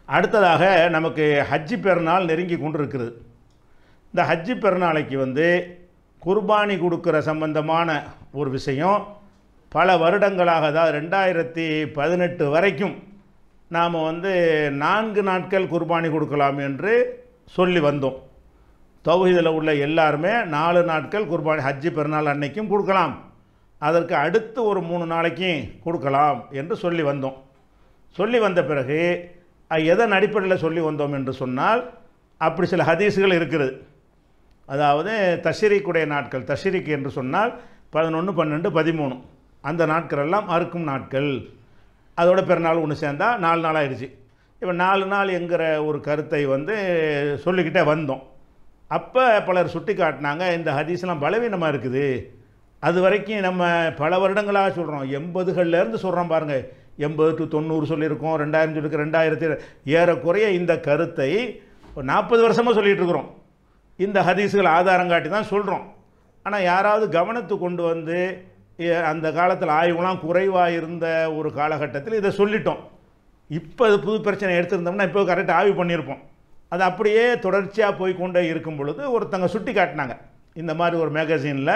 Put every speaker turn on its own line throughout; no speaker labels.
அடுத்ததாக நமக்கு ஹஜ்ஜி பெருநாள் நெருங்கி கொண்டிருக்கிறது இந்த ஹஜ்ஜி பெருநாளைக்கு வந்து குர்பானி கொடுக்குற சம்பந்தமான ஒரு விஷயம் பல வருடங்களாக அதாவது ரெண்டாயிரத்தி பதினெட்டு வரைக்கும் நாம் வந்து நான்கு நாட்கள் குர்பானி கொடுக்கலாம் என்று சொல்லி வந்தோம் தௌஹீதில் உள்ள எல்லாருமே நாலு நாட்கள் குர்பானி ஹஜ்ஜி பெருநாள் அன்னைக்கும் கொடுக்கலாம் அதற்கு அடுத்து ஒரு மூணு நாளைக்கும் கொடுக்கலாம் என்று சொல்லி வந்தோம் சொல்லி வந்த பிறகு அது எதன் அடிப்படையில் சொல்லி வந்தோம் என்று சொன்னால் அப்படி சில ஹதீஸுகள் இருக்கிறது அதாவது தஷரீக்குடைய நாட்கள் தஷரீக் என்று சொன்னால் பதினொன்று பன்னெண்டு பதிமூணு அந்த நாட்கள் எல்லாம் அறுக்கும் நாட்கள் அதோட பிறநாள் ஒன்று சேர்ந்தா நாலு நாள் ஆயிடுச்சு இப்போ நாலு நாள் என்கிற ஒரு கருத்தை வந்து சொல்லிக்கிட்டே வந்தோம் அப்போ பலர் சுட்டி காட்டினாங்க இந்த ஹதீஸ்லாம் பலவீனமாக இருக்குது அது வரைக்கும் நம்ம பல வருடங்களாக சொல்கிறோம் எண்பதுகள்லேருந்து சொல்கிறோம் பாருங்கள் எண்பது டு தொண்ணூறு சொல்லியிருக்கோம் ரெண்டாயிரம் சொல்லியிருக்கோம் ரெண்டாயிரத்தி ஏறக்குறைய இந்த கருத்தை ஒரு நாற்பது வருஷமாக சொல்லிகிட்டு இருக்கிறோம் இந்த ஹதீஸுகள் ஆதாரம் காட்டி தான் சொல்கிறோம் ஆனால் யாராவது கவனத்துக்கு கொண்டு வந்து எ- அந்த காலத்தில் ஆய்வுலாம் குறைவாக இருந்த ஒரு காலகட்டத்தில் இதை சொல்லிட்டோம் இப்போ அது புது பிரச்சனை எடுத்திருந்தோம்னா இப்போ கரெக்டாக ஆய்வு பண்ணியிருப்போம் அது அப்படியே தொடர்ச்சியாக போய் கொண்டே இருக்கும் பொழுது ஒருத்தங்க சுட்டி காட்டினாங்க இந்த மாதிரி ஒரு மேகசினில்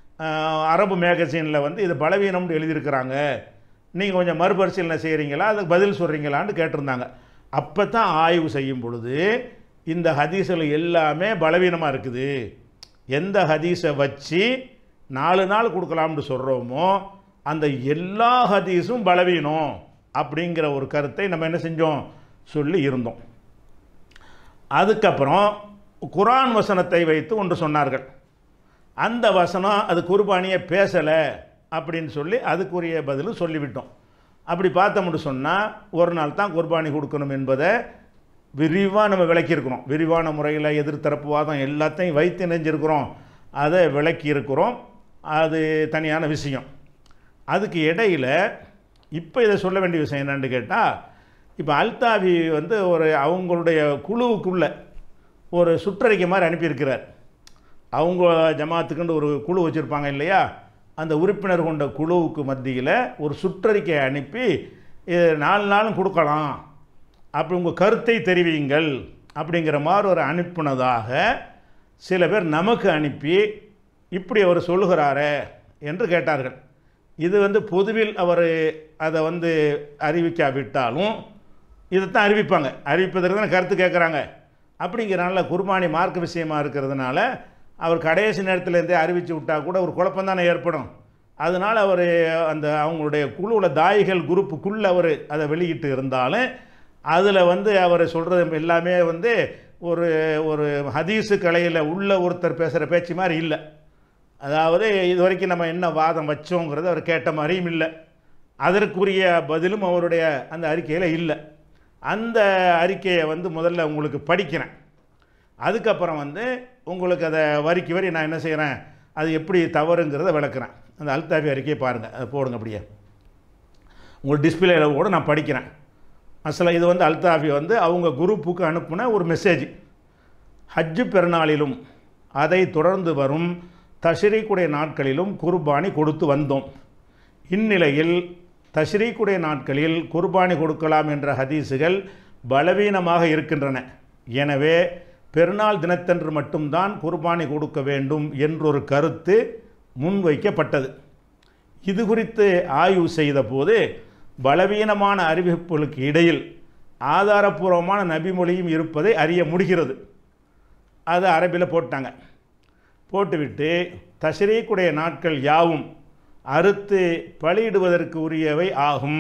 அரபு மேகசினில் வந்து இது பலவீனம்னு எழுதியிருக்கிறாங்க நீங்கள் கொஞ்சம் மறுபரிசீலனை செய்கிறீங்களா அதுக்கு பதில் சொல்கிறீங்களான்னு கேட்டிருந்தாங்க அப்போ தான் ஆய்வு செய்யும் பொழுது இந்த ஹதீஸில் எல்லாமே பலவீனமாக இருக்குது எந்த ஹதீஸை வச்சு நாலு நாள் கொடுக்கலாம்னு சொல்கிறோமோ அந்த எல்லா ஹதீஸும் பலவீனம் அப்படிங்கிற ஒரு கருத்தை நம்ம என்ன செஞ்சோம் சொல்லி இருந்தோம் அதுக்கப்புறம் குரான் வசனத்தை வைத்து ஒன்று சொன்னார்கள் அந்த வசனம் அது குர்பானியை பேசலை அப்படின்னு சொல்லி அதுக்குரிய பதிலும் சொல்லிவிட்டோம் அப்படி பார்த்தோம்னு சொன்னால் ஒரு நாள் தான் குர்பானி கொடுக்கணும் என்பதை விரிவாக நம்ம விளக்கியிருக்கிறோம் விரிவான முறையில் எதிர்த்தரப்பு வாதம் எல்லாத்தையும் வைத்து இணைஞ்சிருக்கிறோம் அதை விளக்கி இருக்கிறோம் அது தனியான விஷயம் அதுக்கு இடையில் இப்போ இதை சொல்ல வேண்டிய விஷயம் என்னன்னு கேட்டால் இப்போ அல்தாவி வந்து ஒரு அவங்களுடைய குழுவுக்குள்ள ஒரு சுற்றறிக்கை மாதிரி அனுப்பியிருக்கிறார் அவங்க ஜமாத்துக்குன்னு ஒரு குழு வச்சுருப்பாங்க இல்லையா அந்த உறுப்பினர் கொண்ட குழுவுக்கு மத்தியில் ஒரு சுற்றறிக்கை அனுப்பி இது நாலு நாளும் கொடுக்கலாம் அப்படி உங்கள் கருத்தை தெரிவியுங்கள் அப்படிங்கிற மாதிரி ஒரு அனுப்பினதாக சில பேர் நமக்கு அனுப்பி இப்படி அவர் சொல்லுகிறாரே என்று கேட்டார்கள் இது வந்து பொதுவில் அவர் அதை வந்து அறிவிக்காவிட்டாலும் இதைத்தான் அறிவிப்பாங்க அறிவிப்பதற்கு தானே கருத்து கேட்குறாங்க அப்படிங்கிறனால குர்பானி மார்க்க விஷயமா இருக்கிறதுனால அவர் கடைசி நேரத்தில் இருந்தே அறிவித்து விட்டால் கூட ஒரு குழப்பம் தானே ஏற்படும் அதனால் அவர் அந்த அவங்களுடைய குழுவில் தாயிகள் குரூப்புக்குள்ளே அவர் அதை வெளியிட்டு இருந்தாலும் அதில் வந்து அவர் சொல்கிறது எல்லாமே வந்து ஒரு ஒரு ஹதீஸு கலையில் உள்ள ஒருத்தர் பேசுகிற பேச்சு மாதிரி இல்லை அதாவது இது வரைக்கும் நம்ம என்ன வாதம் வச்சோங்கிறது அவர் கேட்ட மாதிரியும் இல்லை அதற்குரிய பதிலும் அவருடைய அந்த அறிக்கையில் இல்லை அந்த அறிக்கையை வந்து முதல்ல உங்களுக்கு படிக்கிறேன் அதுக்கப்புறம் வந்து உங்களுக்கு அதை வரிக்கு வரி நான் என்ன செய்கிறேன் அது எப்படி தவறுங்கிறத விளக்குறேன் அந்த அல்தாபி அறிக்கையை பாருங்கள் அதை போடுங்க அப்படியே உங்கள் டிஸ்பிளேல கூட நான் படிக்கிறேன் அசல இது வந்து அல்தாஃபி வந்து அவங்க குரூப்புக்கு அனுப்புன ஒரு மெசேஜ் ஹஜ்ஜு பெருநாளிலும் அதை தொடர்ந்து வரும் தஷ்ரீக்குடைய நாட்களிலும் குர்பானி கொடுத்து வந்தோம் இந்நிலையில் தஷ்ரீக்குடைய நாட்களில் குர்பானி கொடுக்கலாம் என்ற ஹதீஸுகள் பலவீனமாக இருக்கின்றன எனவே பெருநாள் தினத்தன்று மட்டும்தான் குர்பானி கொடுக்க வேண்டும் என்றொரு கருத்து முன்வைக்கப்பட்டது இது குறித்து ஆய்வு செய்தபோது பலவீனமான அறிவிப்புகளுக்கு இடையில் ஆதாரபூர்வமான நபிமொழியும் இருப்பதை அறிய முடிகிறது அதை அரபியில் போட்டாங்க போட்டுவிட்டு தஷ்ரீக்குடைய நாட்கள் யாவும் அறுத்து பலியிடுவதற்கு உரியவை ஆகும்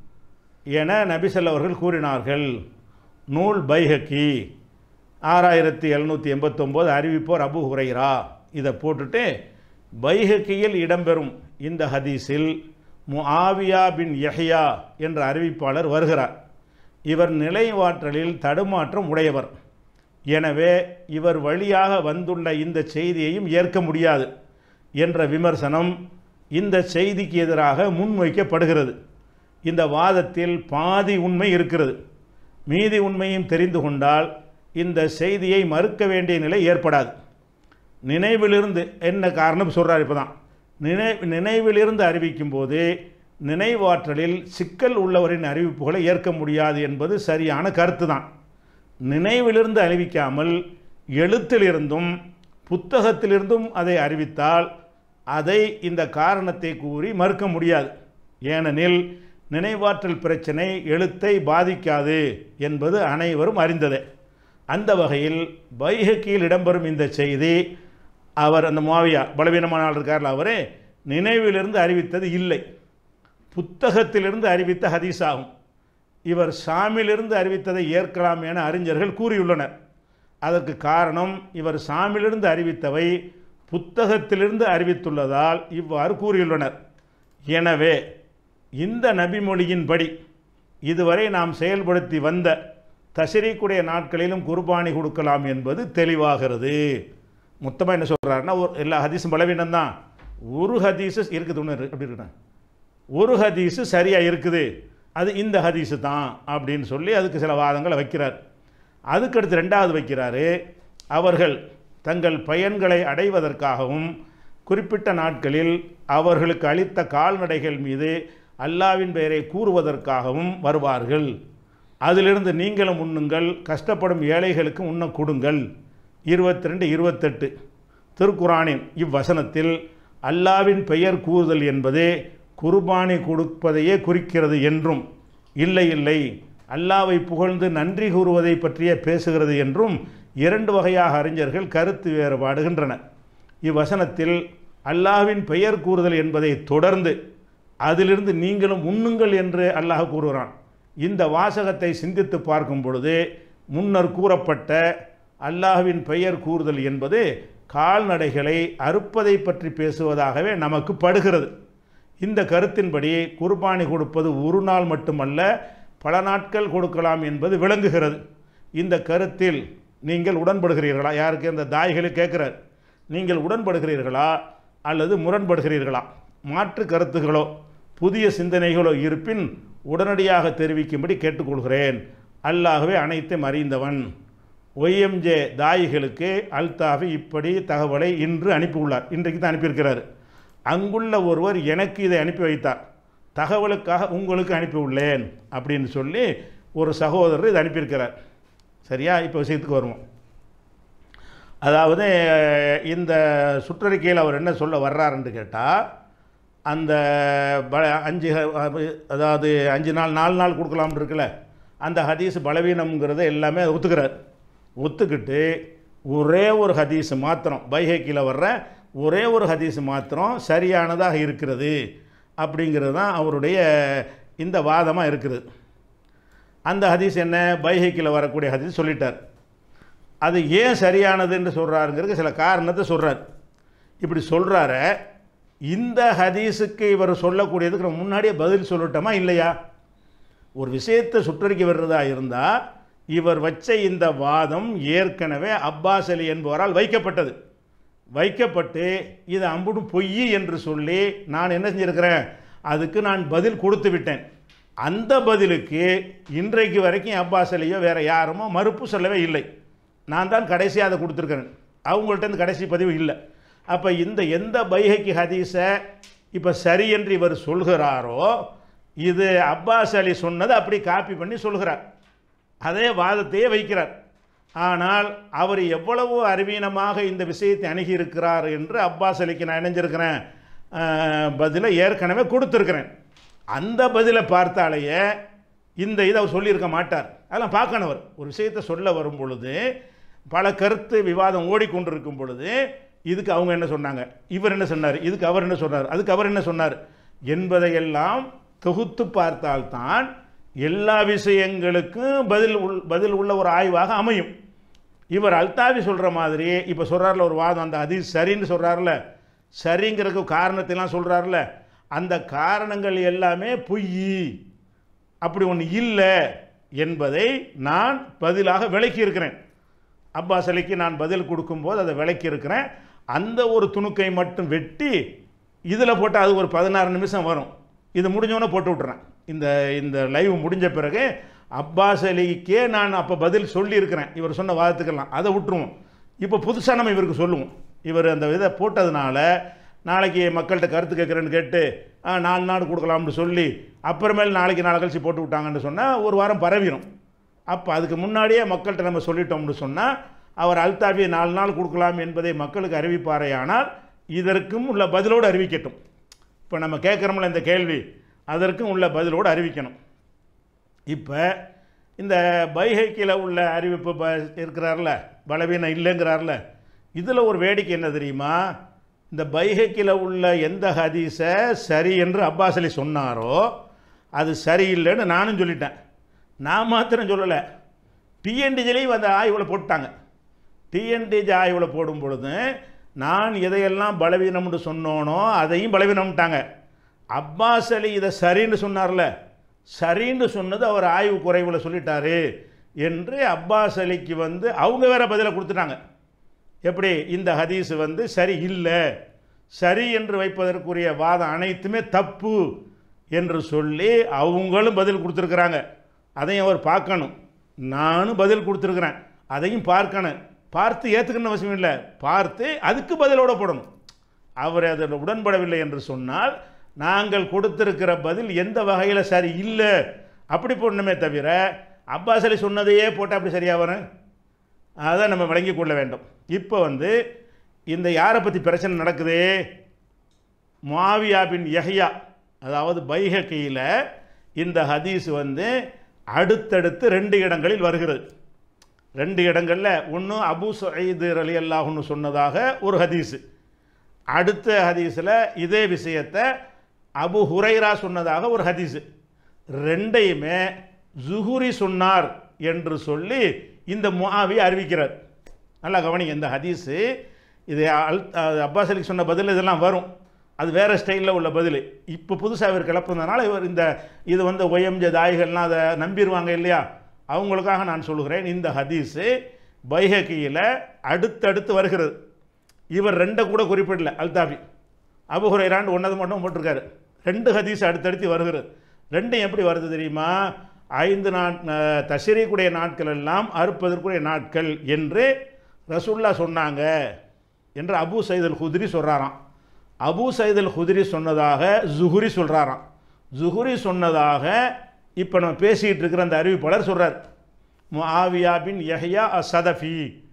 என நபிசல் அவர்கள் கூறினார்கள் நூல் பைஹக்கி ஆறாயிரத்தி எழுநூற்றி எண்பத்தொம்போது அறிவிப்போர் அபு ஹுரைரா இதை போட்டுட்டு பைஹக்கியில் இடம்பெறும் இந்த ஹதீஸில் முஆவியா பின் யஹ்யா என்ற அறிவிப்பாளர் வருகிறார் இவர் நிலைவாற்றலில் தடுமாற்றம் உடையவர் எனவே இவர் வழியாக வந்துள்ள இந்த செய்தியையும் ஏற்க முடியாது என்ற விமர்சனம் இந்த செய்திக்கு எதிராக முன்வைக்கப்படுகிறது இந்த வாதத்தில் பாதி உண்மை இருக்கிறது மீதி உண்மையும் தெரிந்து கொண்டால் இந்த செய்தியை மறுக்க வேண்டிய நிலை ஏற்படாது நினைவிலிருந்து என்ன காரணம் சொல்கிறார் இப்போ தான் நினை நினைவிலிருந்து அறிவிக்கும் போது நினைவாற்றலில் சிக்கல் உள்ளவரின் அறிவிப்புகளை ஏற்க முடியாது என்பது சரியான கருத்து தான் நினைவிலிருந்து அறிவிக்காமல் எழுத்திலிருந்தும் புத்தகத்திலிருந்தும் அதை அறிவித்தால் அதை இந்த காரணத்தை கூறி மறுக்க முடியாது ஏனெனில் நினைவாற்றல் பிரச்சனை எழுத்தை பாதிக்காது என்பது அனைவரும் அறிந்ததே அந்த வகையில் பைஹக்கியில் இடம்பெறும் இந்த செய்தி அவர் அந்த மாவியா பலவீனமான ஆள் இருக்கார்ல அவரே நினைவிலிருந்து அறிவித்தது இல்லை புத்தகத்திலிருந்து அறிவித்த ஹதீஸ் ஆகும் இவர் சாமியிலிருந்து அறிவித்ததை ஏற்கலாம் என அறிஞர்கள் கூறியுள்ளனர் அதற்கு காரணம் இவர் சாமியிலிருந்து அறிவித்தவை புத்தகத்திலிருந்து அறிவித்துள்ளதால் இவ்வாறு கூறியுள்ளனர் எனவே இந்த நபிமொழியின்படி இதுவரை நாம் செயல்படுத்தி வந்த தஷரீக்குடைய நாட்களிலும் குர்பானி கொடுக்கலாம் என்பது தெளிவாகிறது மொத்தமாக என்ன சொல்கிறாருன்னா ஒரு எல்லா ஹதீஸும் பலவீனம் தான் ஒரு ஹதீஸு இருக்குது ஒன்று அப்படி இருக்கேன் ஒரு ஹதீஸு சரியாக இருக்குது அது இந்த ஹதீஸு தான் அப்படின்னு சொல்லி அதுக்கு சில வாதங்களை வைக்கிறார் அதுக்கடுத்து ரெண்டாவது வைக்கிறாரு அவர்கள் தங்கள் பயன்களை அடைவதற்காகவும் குறிப்பிட்ட நாட்களில் அவர்களுக்கு அளித்த கால்நடைகள் மீது அல்லாவின் பெயரை கூறுவதற்காகவும் வருவார்கள் அதிலிருந்து நீங்களும் உண்ணுங்கள் கஷ்டப்படும் ஏழைகளுக்கு உண்ண கொடுங்கள் இருபத்தி ரெண்டு இருபத்தெட்டு திருக்குரானின் இவ்வசனத்தில் அல்லாவின் பெயர் கூறுதல் என்பதே குர்பானி கொடுப்பதையே குறிக்கிறது என்றும் இல்லை இல்லை அல்லாவை புகழ்ந்து நன்றி கூறுவதை பற்றியே பேசுகிறது என்றும் இரண்டு வகையாக அறிஞர்கள் கருத்து வேறுபாடுகின்றனர் இவ்வசனத்தில் அல்லாவின் பெயர் கூறுதல் என்பதை தொடர்ந்து அதிலிருந்து நீங்களும் உண்ணுங்கள் என்று அல்லாஹ் கூறுகிறான் இந்த வாசகத்தை சிந்தித்து பார்க்கும் பொழுது முன்னர் கூறப்பட்ட அல்லாஹ்வின் பெயர் கூறுதல் என்பது கால்நடைகளை அறுப்பதை பற்றி பேசுவதாகவே நமக்கு படுகிறது இந்த கருத்தின்படி குர்பானி கொடுப்பது ஒரு நாள் மட்டுமல்ல பல நாட்கள் கொடுக்கலாம் என்பது விளங்குகிறது இந்த கருத்தில் நீங்கள் உடன்படுகிறீர்களா யாருக்கு இந்த தாய்களை கேட்குறார் நீங்கள் உடன்படுகிறீர்களா அல்லது முரண்படுகிறீர்களா மாற்று கருத்துகளோ புதிய சிந்தனைகளோ இருப்பின் உடனடியாக தெரிவிக்கும்படி கேட்டுக்கொள்கிறேன் அல்லாகவே அனைத்தும் அறிந்தவன் ஒய்எம்ஜே தாயிகளுக்கு அல்தாஃபி இப்படி தகவலை இன்று அனுப்பியுள்ளார் இன்றைக்கு தான் அனுப்பியிருக்கிறார் அங்குள்ள ஒருவர் எனக்கு இதை அனுப்பி வைத்தார் தகவலுக்காக உங்களுக்கு அனுப்பியுள்ளேன் அப்படின்னு சொல்லி ஒரு சகோதரர் இதை அனுப்பியிருக்கிறார் சரியா இப்போ விஷயத்துக்கு வருவோம் அதாவது இந்த சுற்றறிக்கையில் அவர் என்ன சொல்ல வர்றாருன்னு கேட்டால் அந்த ப அஞ்சு அதாவது அஞ்சு நாள் நாலு நாள் கொடுக்கலாம்னு இருக்குல்ல அந்த ஹதீஸ் பலவீனம்ங்கிறத எல்லாமே ஒத்துக்கிறார் ஒத்துக்கிட்டு ஒரே ஒரு ஹதீஸ் மாத்திரம் பைஹேக்கியில் வர்ற ஒரே ஒரு ஹதீஸ் மாத்திரம் சரியானதாக இருக்கிறது அப்படிங்கிறது தான் அவருடைய இந்த வாதமாக இருக்குது அந்த ஹதீஸ் என்ன பைஹேக்கில் வரக்கூடிய ஹதீஸ் சொல்லிட்டார் அது ஏன் சரியானதுன்னு சொல்கிறாருங்கிறது சில காரணத்தை சொல்கிறார் இப்படி சொல்கிறார இந்த ஹதீஸுக்கு இவர் சொல்லக்கூடியதுக்கு நம்ம முன்னாடியே பதில் சொல்லட்டோமா இல்லையா ஒரு விஷயத்தை சுற்றறிக்கை வர்றதா இருந்தால் இவர் வச்ச இந்த வாதம் ஏற்கனவே அப்பாஸ் அலி என்பவரால் வைக்கப்பட்டது வைக்கப்பட்டு இது அம்புடும் பொய் என்று சொல்லி நான் என்ன செஞ்சுருக்கிறேன் அதுக்கு நான் பதில் கொடுத்து விட்டேன் அந்த பதிலுக்கு இன்றைக்கு வரைக்கும் அப்பாஸ் அலியோ வேறு யாருமோ மறுப்பு சொல்லவே இல்லை நான் தான் கடைசியாக அதை கொடுத்துருக்கிறேன் அவங்கள்ட்ட இந்த கடைசி பதிவு இல்லை அப்போ இந்த எந்த பைஹக்கி ஹதீஸை இப்போ சரி என்று இவர் சொல்கிறாரோ இது அப்பாஸ் அலி சொன்னதை அப்படி காப்பி பண்ணி சொல்கிறார் அதே வாதத்தையே வைக்கிறார் ஆனால் அவர் எவ்வளவு அறிவீனமாக இந்த விஷயத்தை அணுகியிருக்கிறார் என்று அப்பாஸ் அலிக்கு நான் இணைஞ்சிருக்கிறேன் பதிலை ஏற்கனவே கொடுத்துருக்கிறேன் அந்த பதிலை பார்த்தாலேயே இந்த இதை அவர் சொல்லியிருக்க மாட்டார் அதெல்லாம் பார்க்கணவர் ஒரு விஷயத்தை சொல்ல வரும் பொழுது பல கருத்து விவாதம் ஓடிக்கொண்டிருக்கும் பொழுது இதுக்கு அவங்க என்ன சொன்னாங்க இவர் என்ன சொன்னார் இதுக்கு அவர் என்ன சொன்னார் அதுக்கு அவர் என்ன சொன்னார் என்பதையெல்லாம் தொகுத்து பார்த்தால்தான் எல்லா விஷயங்களுக்கும் பதில் உள் பதில் உள்ள ஒரு ஆய்வாக அமையும் இவர் அல்தாவி சொல்கிற மாதிரி இப்போ சொல்கிறார்ல ஒரு வாதம் அந்த ஹதீஸ் சரின்னு சொல்கிறார்ல சரிங்கிறதுக்கு காரணத்தைலாம் சொல்கிறார்ல அந்த காரணங்கள் எல்லாமே பொய் அப்படி ஒன்று இல்லை என்பதை நான் பதிலாக விளக்கி இருக்கிறேன் அப்பாஸ் அலிக்கு நான் பதில் கொடுக்கும்போது அதை விளக்கி இருக்கிறேன் அந்த ஒரு துணுக்கை மட்டும் வெட்டி இதில் போட்டால் அது ஒரு பதினாறு நிமிஷம் வரும் இது முடிஞ்சோன்னே போட்டு விட்றேன் இந்த இந்த லைவ் முடிஞ்ச பிறகு அப்பாஸ் அலிக்கே நான் அப்போ பதில் சொல்லியிருக்கிறேன் இவர் சொன்ன வாதத்துக்கெல்லாம் அதை விட்டுருவோம் இப்போ புதுசாக நம்ம இவருக்கு சொல்லுவோம் இவர் அந்த இதை போட்டதுனால நாளைக்கு மக்கள்கிட்ட கருத்து கேட்குறேன்னு கேட்டு ஆ, நாலு நாள் கொடுக்கலாம்னு சொல்லி அப்புறமேல் நாளைக்கு நாளை கழிச்சு போட்டு விட்டாங்கன்னு சொன்னால் ஒரு வாரம் பரவிடும் அப்போ அதுக்கு முன்னாடியே மக்கள்கிட்ட நம்ம சொல்லிட்டோம்னு சொன்னால் அவர் அல்தாபியை நாலு நாள் கொடுக்கலாம் என்பதை மக்களுக்கு அறிவிப்பாரேயானால் இதற்கும் உள்ள பதிலோடு அறிவிக்கட்டும் இப்போ நம்ம கேட்குறோம்ல இந்த கேள்வி அதற்கும் உள்ள பதிலோடு அறிவிக்கணும் இப்போ இந்த பைஹைக்கில் உள்ள அறிவிப்பு ப இருக்கிறார்ல பலவீனம் இல்லைங்கிறார்ல இதில் ஒரு வேடிக்கை என்ன தெரியுமா இந்த பைஹைக்கில் உள்ள எந்த ஹதீஸை சரி என்று அப்பாஸ் அலி சொன்னாரோ அது சரியில்லைன்னு நானும் சொல்லிட்டேன் நான் மாத்திரம் சொல்லலை டிஎன்டிஜிலையும் அந்த ஆய்வில் போட்டாங்க டிஎன்டிஜி ஆய்வில் போடும் பொழுது நான் எதையெல்லாம் பலவீனம்னு சொன்னோனோ அதையும் பலவீனம்ட்டாங்க அப்பாஸ் அலி இதை சரின்னு சொன்னார்ல சரின்னு சொன்னது அவர் ஆய்வு குறைவில் சொல்லிட்டாரு என்று அப்பாஸ் அலிக்கு வந்து அவங்க வேற பதிலை கொடுத்துட்டாங்க எப்படி இந்த ஹதீஸ் வந்து சரி இல்லை சரி என்று வைப்பதற்குரிய வாதம் அனைத்துமே தப்பு என்று சொல்லி அவங்களும் பதில் கொடுத்துருக்குறாங்க அதையும் அவர் பார்க்கணும் நானும் பதில் கொடுத்துருக்குறேன் அதையும் பார்க்கணும் பார்த்து ஏற்றுக்கணும் அவசியம் இல்லை பார்த்து அதுக்கு பதிலோட போடணும் அவர் அதில் உடன்படவில்லை என்று சொன்னால் நாங்கள் கொடுத்திருக்கிற பதில் எந்த வகையில் சரி இல்லை அப்படி போடணுமே தவிர அப்பாஸ் அலி சொன்னதையே போட்டால் அப்படி சரியாக வரும் அதை நம்ம விளங்கிக் கொள்ள வேண்டும் இப்போ வந்து இந்த யாரை பற்றி பிரச்சனை நடக்குது முஆவியா பின் யஹ்யா அதாவது பைஹக்கியில் இந்த ஹதீஸ் வந்து அடுத்தடுத்து ரெண்டு இடங்களில் வருகிறது ரெண்டு இடங்களில் ஒன்று அபு சயீது அலி அல்லாஹ்னு சொன்னதாக ஒரு ஹதீஸு அடுத்த ஹதீஸில் இதே விஷயத்தை அபு ஹுரைரா சொன்னதாக ஒரு ஹதீஸு ரெண்டையுமே ஜுஹுரி சொன்னார் என்று சொல்லி இந்த முஆவி அறிவிக்கிறார் நல்லா கவனிங்க இந்த ஹதீஸு இது அல் அஹ் அப்பாஸ் அலிக்கு சொன்ன பதில் இதெல்லாம் வரும் அது வேறு ஸ்டைலில் உள்ள பதில் இப்போ புதுசாக இவர் கிளப்புனதுனால இவர் இந்த இது வந்து ஒயம்ஜ தாய்கள்லாம் அதை நம்பிடுவாங்க இல்லையா அவங்களுக்காக நான் சொல்லுகிறேன் இந்த ஹதீஸு பைஹக்கியில் அடுத்தடுத்து வருகிறது இவர் ரெண்டை கூட குறிப்பிடல அல்தாபி அபுஹுரைராண்டு ஒன்னது மட்டும் போட்டிருக்காரு ரெண்டு ஹதீஸ் அடுத்தடுத்து வருகிறது ரெண்டும் எப்படி வருது தெரியுமா ஐந்து நாட் தஷரீக்குடைய நாட்கள் எல்லாம் அறுப்பதற்குரிய நாட்கள் என்று ரசூல்லா சொன்னாங்க என்று அபு சைதல் குதிரி சொல்கிறாராம் அபு சைதல் குதிரி சொன்னதாக ஜுஹுரி சொல்கிறாராம் ஜுஹுரி சொன்னதாக இப்போ நம்ம பேசிகிட்டு இருக்கிற அந்த அறிவிப்பாளர் சொல்கிறார் முஆவியா பின் யஹ்யா அசதஃபி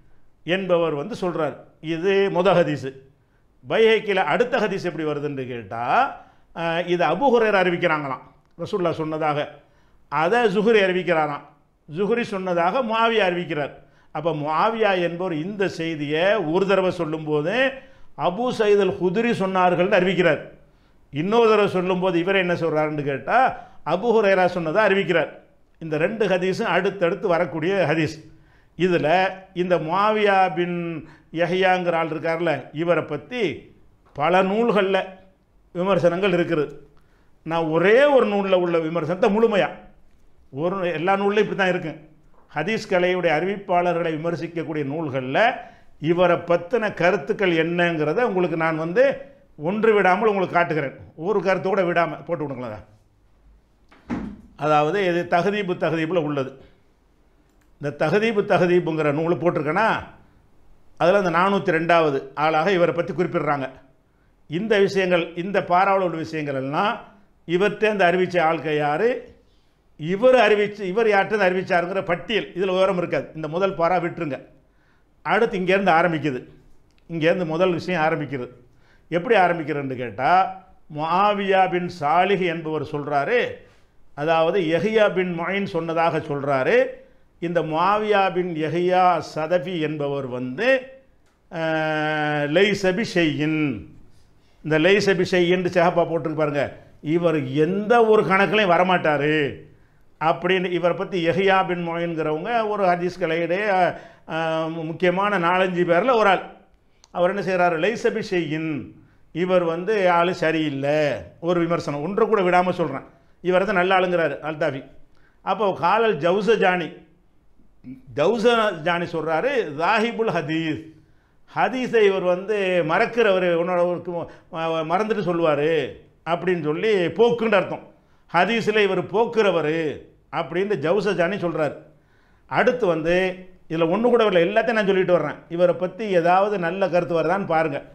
என்பவர் வந்து சொல்கிறார் இது முத ஹதீஸு பைஹைக்கில் அடுத்த ஹதீஸ் எப்படி வருதுன்னு கேட்டால் இது அபுஹுரேர் அறிவிக்கிறாங்களாம் ரசூல்லா சொன்னதாக அதை ஜுஹுரி அறிவிக்கிறாராம் ஜுஹுரி சொன்னதாக முஆவியா அறிவிக்கிறார் அப்போ முஆவியா என்பவர் இந்த செய்தியை ஒரு தடவை சொல்லும்போது அபு சைதல் குதிரி சொன்னார்கள்னு அறிவிக்கிறார் இன்னொரு தடவை சொல்லும்போது இவர் என்ன சொல்கிறாருன்னு கேட்டால் அபு ஹுரைரா சொன்னதை அறிவிக்கிறார் இந்த ரெண்டு ஹதீஸும் அடுத்தடுத்து வரக்கூடிய ஹதீஸ் இதில் இந்த முஆவியா பின் யஹ்யாங்கிற ஆள் இருக்கார்ல இவரை பற்றி பல நூல்களில் விமர்சனங்கள் இருக்குது நான் ஒரே ஒரு நூலில் உள்ள விமர்சனத்தை முழுமையாக ஒரு எல்லா நூல்லையும் இப்படி தான் இருக்கு ஹதீஸ் கலையுடைய அறிவிப்பாளர்களை விமர்சிக்கக்கூடிய நூல்களில் இவரை பற்றின கருத்துக்கள் என்னங்கிறத உங்களுக்கு நான் வந்து ஒன்று விடாமல் உங்களுக்கு காட்டுகிறேன் ஒரு கருத்து கூட விடாமல் போட்டு விடுங்களா அதாவது இது தகதீபு தகதீபில் உள்ளது இந்த தகதீபு தகதீபுங்கிற நூல் போட்டிருக்கேன்னா அதில் அந்த நானூற்றி ரெண்டாவது ஆளாக இவரை பற்றி குறிப்பிடுறாங்க இந்த விஷயங்கள் இந்த பாராவில் உள்ள விஷயங்கள் எல்லாம் இவர்கிட்ட இந்த அறிவித்த ஆள்கை யார் இவர் அறிவிச்சு இவர் யார்கிட்ட அறிவிச்சாருங்கிற பட்டியல் இதில் விவரம் இருக்காது இந்த முதல் பாரா விட்டுருங்க அடுத்து இங்கேருந்து ஆரம்பிக்குது இங்கேருந்து முதல் விஷயம் ஆரம்பிக்கிறது எப்படி ஆரம்பிக்கிறதுன்னு கேட்டால் முஆவியா பின் சாலிஹ் என்பவர் சொல்கிறாரு அதாவது யஹியா பின் மொயின் சொன்னதாக சொல்கிறாரு இந்த முஆவியா பின் யஹியா சதஃபி என்பவர் வந்து லைசபி ஷெய்யின் இந்த லைசபி ஷெய்யின்னு சேகப்பா போட்டிருக்கு பாருங்க இவர் எந்த ஒரு கணக்குலையும் வரமாட்டார் அப்படின்னு இவரை பற்றி யஹியா பின் மொயின்கிறவங்க ஒரு ஹதீஸ் கலையுடைய அஹ், முக்கியமான நாலஞ்சு பேரில் ஒரு ஆள் அவர் என்ன செய்கிறாரு லைசபி ஷெய்யின் இவர் வந்து ஆள் சரியில்லை ஒரு விமர்சனம் ஒன்று கூட விடாமல் சொல்கிறேன் இவர் தான் நல்ல ஆளுங்கிறாரு அல்தாஃபி அப்போ காலல் ஜவுச ஜானி ஜவுச ஜானி சொல்கிறாரு ஜாஹிபுல் ஹதீஸ் ஹதீஸை இவர் வந்து மறக்கிறவர் உன்னோடவருக்கு ம- மறந்துட்டு சொல்லுவார் அப்படின்னு சொல்லி போக்குன்னு அர்த்தம் ஹதீஸில் இவர் போக்குறவர் அப்படின்னு ஜவுச ஜானி சொல்கிறார் அடுத்து வந்து இதில் ஒன்று கூட இல்லை எல்லாத்தையும் நான் சொல்லிட்டு வர்றேன் இவரை பற்றி ஏதாவது நல்ல கருத்து வருதான்னு பாருங்கள்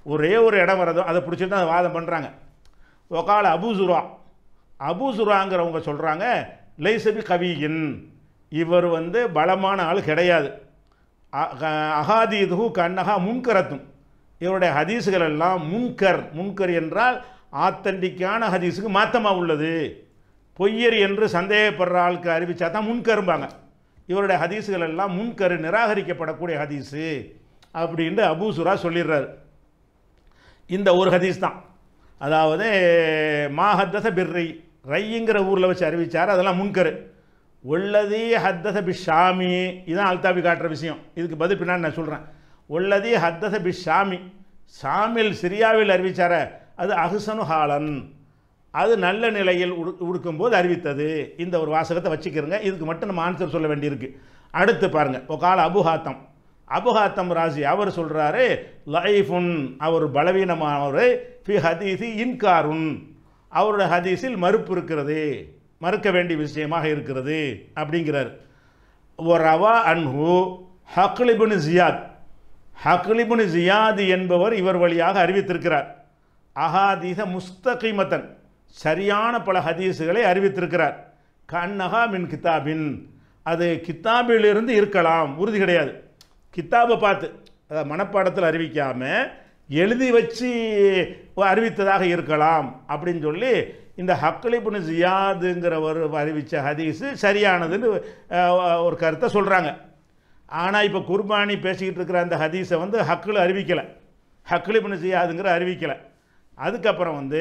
ஒரே ஒரு இடம் வரதோ அதை பிடிச்சிட்டு தான் வாதம் பண்ணுறாங்க ஒகால அபூசுரா அபூசுராங்கிறவங்க சொல்கிறாங்க லைசபி கவியின் இவர் வந்து பலமான ஆள் கிடையாது அ- க- அகாதீதுகு கண்ணகா முன்கரத்தும் இவருடைய ஹதீஸுகள் எல்லாம் முன்கர் முன்கர் என்றால் ஆத்தன்டிக்கான ஹதீஸுக்கு மாத்தமாக உள்ளது பொய்யர் என்று சந்தேகப்படுற ஆளுக்கு அறிவிச்சா தான் முன்கரும்பாங்க இவருடைய ஹதீஸுகள் எல்லாம் முன்கரு நிராகரிக்கப்படக்கூடிய ஹதீஸு அப்படின்ட்டு அபூசுரா சொல்லிடுறாரு இந்த ஒரு ஹதீஸ் தான் அதாவது மாஹத்தச பிர்ரை ரைங்கிற ஊரில் வச்சு அறிவிச்சார் அதெல்லாம் முன்கரு உள்ளதி ஹத்தச பி ஷாமி இதுதான் அல்தாபி காட்டுற விஷயம் இதுக்கு பதில் பின்னாடி நான் சொல்கிறேன் உள்ளதி ஹத்தச பி ஷாமி ஷாமில் சிரியாவில் அறிவிச்சார அது அஹ்சனு ஹாலன் அது நல்ல நிலையில் உடு உடுக்கும்போது அறிவித்தது இந்த ஒரு வாசகத்தை வச்சுக்கிறங்க இதுக்கு மட்டும் நம்ம ஆன்சர் சொல்ல வேண்டியிருக்கு அடுத்து பாருங்க ஒகால அபுஹாத்தம் அபுஹாத்தம் ராசி அவர் சொல்கிறாரு லைஃபுன் அவர் பலவீனமானவர் ஃபி ஹதீஸி இன்காருன் அவருடைய ஹதீஸில் மறுப்பு இருக்கிறது மறுக்க வேண்டிய விஷயமாக இருக்கிறது அப்படிங்கிறார் ஒரு ரவா அன்ஹு ஹக்லிபுன் ஜியாத் ஹக்லிபுன் ஜியாத் என்பவர் இவர் வழியாக அறிவித்திருக்கிறார் அஹாதீச முஸ்தகிமத்தன் சரியான பல ஹதீஸுகளை அறிவித்திருக்கிறார் கண்ணஹா மின் கிதாபின் அது கித்தாபிலிருந்து இருக்கலாம் உறுதி கிடையாது கித்தாபை பார்த்து அதாவது மனப்பாடத்தில் அறிவிக்காமல் எழுதி வச்சு அறிவித்ததாக இருக்கலாம் அப்படின்னு சொல்லி இந்த ஹக்லிபுன் ஜியாதுங்கிற ஒரு அறிவித்த ஹதீஸு சரியானதுன்னு அஹ், ஒரு கருத்தை சொல்கிறாங்க ஆனால் இப்போ குர்பானி பேசிக்கிட்டு இருக்கிற அந்த ஹதீஸை வந்து ஹக்கில் அறிவிக்கலை ஹக்லிபுன் ஜியாதுங்கிற அறிவிக்கலை அதுக்கப்புறம் வந்து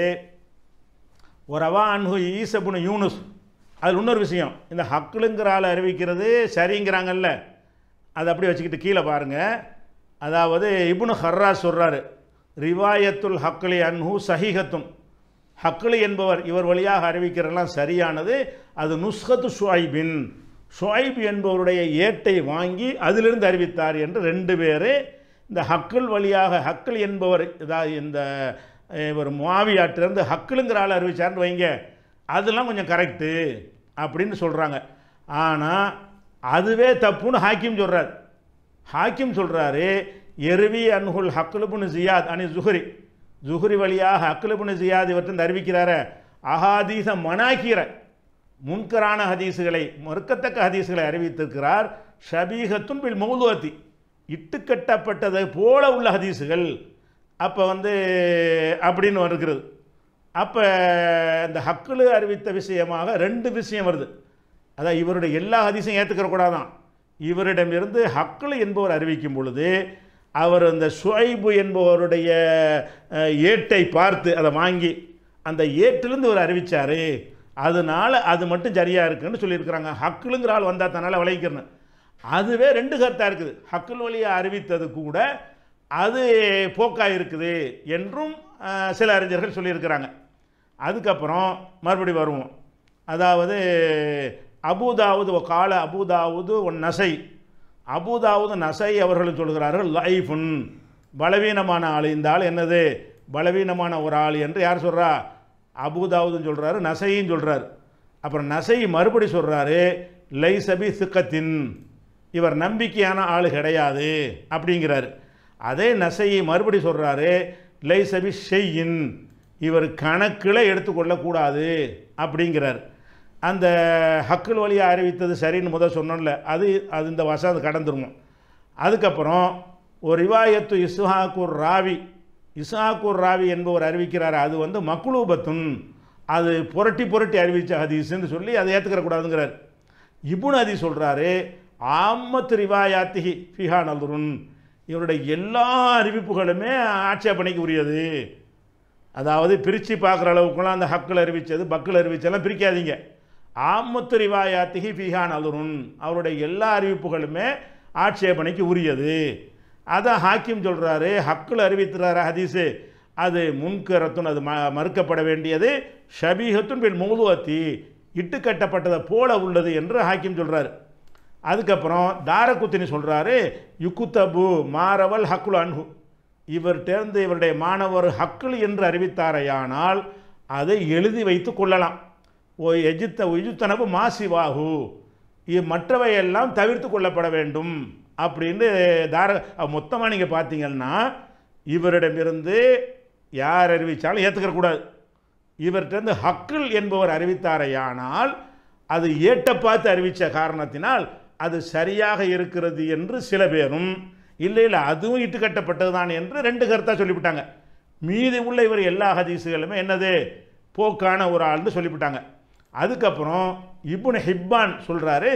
ஒரு அவா அன்ஹு ஈசபுன் யூனுஸ் அதில் இன்னொரு விஷயம் இந்த ஹக்குலுங்கிற ஆள் அறிவிக்கிறது சரிங்கிறாங்கல்ல அதை அப்படியே வச்சுக்கிட்டு கீழே பாருங்கள் அதாவது இப்னு ஹர்ரா சொல்கிறாரு ரிவாயத்துல் ஹக்லி அன்ஹு சஹீகத்தும் ஹக்லி என்பவர் இவர் வழியாக அறிவிக்கிறதெல்லாம் சரியானது அது நுஸ்ஹத்து ஷுஐபின் ஷுஐப் என்பவருடைய ஏட்டை வாங்கி அதிலிருந்து அறிவித்தார் என்று ரெண்டு பேர் இந்த ஹக்குல் வழியாக ஹக்குல் என்பவர் இதாவது இந்த அஹ், இவர் மாவியாட்டிலேருந்து ஹக்குலுங்கிற ஆள் அறிவிச்சார்னு வைங்க அதெல்லாம் கொஞ்சம் கரெக்டு அப்படின்னு சொல்கிறாங்க ஆனால் அதுவே தப்புன்னு ஹாக்கிம் சொல்கிறார் ஹாக்கிம் சொல்கிறாரு எருவி அன்ஹுல் ஹக்லுபுன் ஜியாத் அனி ஜுஹரி ஜுஹரி வழியாக ஹக்லுபுன் ஜியாத் இவற்றின் அறிவிக்கிறார அஹாதீச மனாக்கீர முன்கரான ஹதீஸுகளை மறுக்கத்தக்க ஹதீஸுகளை அறிவித்திருக்கிறார் ஷபீகத்துன் பில் மௌதுவத்தி இட்டுக்கட்டப்பட்டதை போல உள்ள ஹதீஸுகள் அப்போ வந்து அப்படின்னு வருகிறது அப்போ இந்த ஹக்குலு அறிவித்த விஷயமாக ரெண்டு விஷயம் வருது அதான் இவருடைய எல்லா ஹதீஸையும் ஏற்றுக்கிற கூடாதான் இவரிடமிருந்து ஹக்குலு என்பவர் அறிவிக்கும் பொழுது அவர் அந்த ஷுஐபு என்பவருடைய அஹ், ஏட்டை பார்த்து அதை வாங்கி அந்த ஏட்டிலிருந்து இவர் அறிவிச்சார் அதனால அது மட்டும் சரியாக இருக்குன்னு சொல்லியிருக்கிறாங்க ஹக்குலுங்கிற ஆள் வந்தால் தன்னால் விளைவிக்கிறேன் அதுவே ரெண்டு கருத்தாக இருக்குது ஹக்குல் வழியாக அறிவித்தது கூட அது போக்காக இருக்குது என்றும் அஹ், சில அறிஞர்கள் சொல்லியிருக்கிறாங்க அதுக்கப்புறம் மறுபடி வருவோம் அதாவது அபுதாவுது ஒ கால அபுதாவுது ஒன் நசை அபுதாவுது நசை அவர்கள் சொல்கிறார்கள் லைஃபுன் பலவீனமான ஆள் இந்த ஆள் என்னது பலவீனமான ஒரு ஆள் என்று யார் சொல்கிறா அபுதாவுதுன்னு சொல்கிறாரு நசையும் சொல்கிறார் அப்புறம் நசை மறுபடி சொல்கிறாரு லைசபி சிக்கத்தின் இவர் நம்பிக்கையான ஆள் கிடையாது அப்படிங்கிறாரு அதே நசையை மறுபடி சொல்கிறாரு லைசபி ஷெய்யின் இவர் கணக்கில் எடுத்துக்கொள்ளக்கூடாது அப்படிங்கிறார் அந்த ஹக்குல் வழியாக அறிவித்தது சரின்னு முதல் சொன்னோம்ல அது அது இந்த வருஷம் அது கடந்துருவோம் அதுக்கப்புறம் ஒரு ரிவாயத்து இஸ்ஹாக்கூர் ராவி இஸ்ஹாக்கூர் ராவி என்பவர் அறிவிக்கிறார் அது வந்து மக்குலூபத்துன் அது புரட்டி புரட்டி அறிவித்த ஹதீஸ்ன்னு சொல்லி அதை ஏற்றுக்கிற கூடாதுங்கிறார் இபுன் ஹதீஸ் சொல்கிறாரு ஆமத்து ரிவாயாத்திஹி ஃபிஹா நல்ருன் இவருடைய எல்லா அறிவிப்புகளுமே ஆட்சேபனைக்கு உரியது அதாவது பிரித்து பார்க்குற அளவுக்குலாம் அந்த ஹக்கில் அறிவித்தது பக்கில் அறிவிச்செல்லாம் பிரிக்காதீங்க ஆமத்து ரிவாயாத்திகி ஃபிஹான் அலுருன் அவருடைய எல்லா அறிவிப்புகளுமே ஆட்சேபனைக்கு உரியது அதை ஹாக்கிம் சொல்கிறாரு ஹக்கில் அறிவித்துறாரு ஹதீஸு அது முன்கரத்துன் அது ம மறுக்கப்பட வேண்டியது ஷபீஹத்துன் பின் மூதுவத்தி இட்டு கட்டப்பட்டதை போல உள்ளது என்று ஹாக்கிம் சொல்கிறாரு அதுக்கப்புறம் தாரகுத்தினி சொல்கிறாரு யுக்குத்தபு மாரவல் ஹக்குல் அன்ஹு இவர்கிட்டேருந்து இவருடைய மாணவர் ஹக்குல் என்று அறிவித்தாரையானால் அதை எழுதி வைத்து கொள்ளலாம் ஓ எஜித்த உஜுத்தனவு மாசிவாகு இ மற்றவையெல்லாம் தவிர்த்து கொள்ளப்பட வேண்டும் அப்படின்னு தார மொத்தமாக நீங்கள் பார்த்தீங்கன்னா இவரிடமிருந்து யார் அறிவித்தாலும் ஏற்றுக்கிற கூடாது இவர்கிட்ட ஹக்கில் என்பவர் அறிவித்தாரையானால் அது ஏட்ட பார்த்து அறிவித்த காரணத்தினால் அது சரியாக இருக்கிறது என்று சில பேரும் இல்லை இல்லை அதுவும் இட்டுக்கட்டப்பட்டது தான் என்று ரெண்டு கருத்தாக சொல்லிவிட்டாங்க மீதி உள்ள இவர் எல்லா ஹதீஸுகளுமே என்னது போக்கான ஒரு ஆள்னு சொல்லிவிட்டாங்க அதுக்கப்புறம் இப்னு ஹிப்பான் சொல்கிறாரு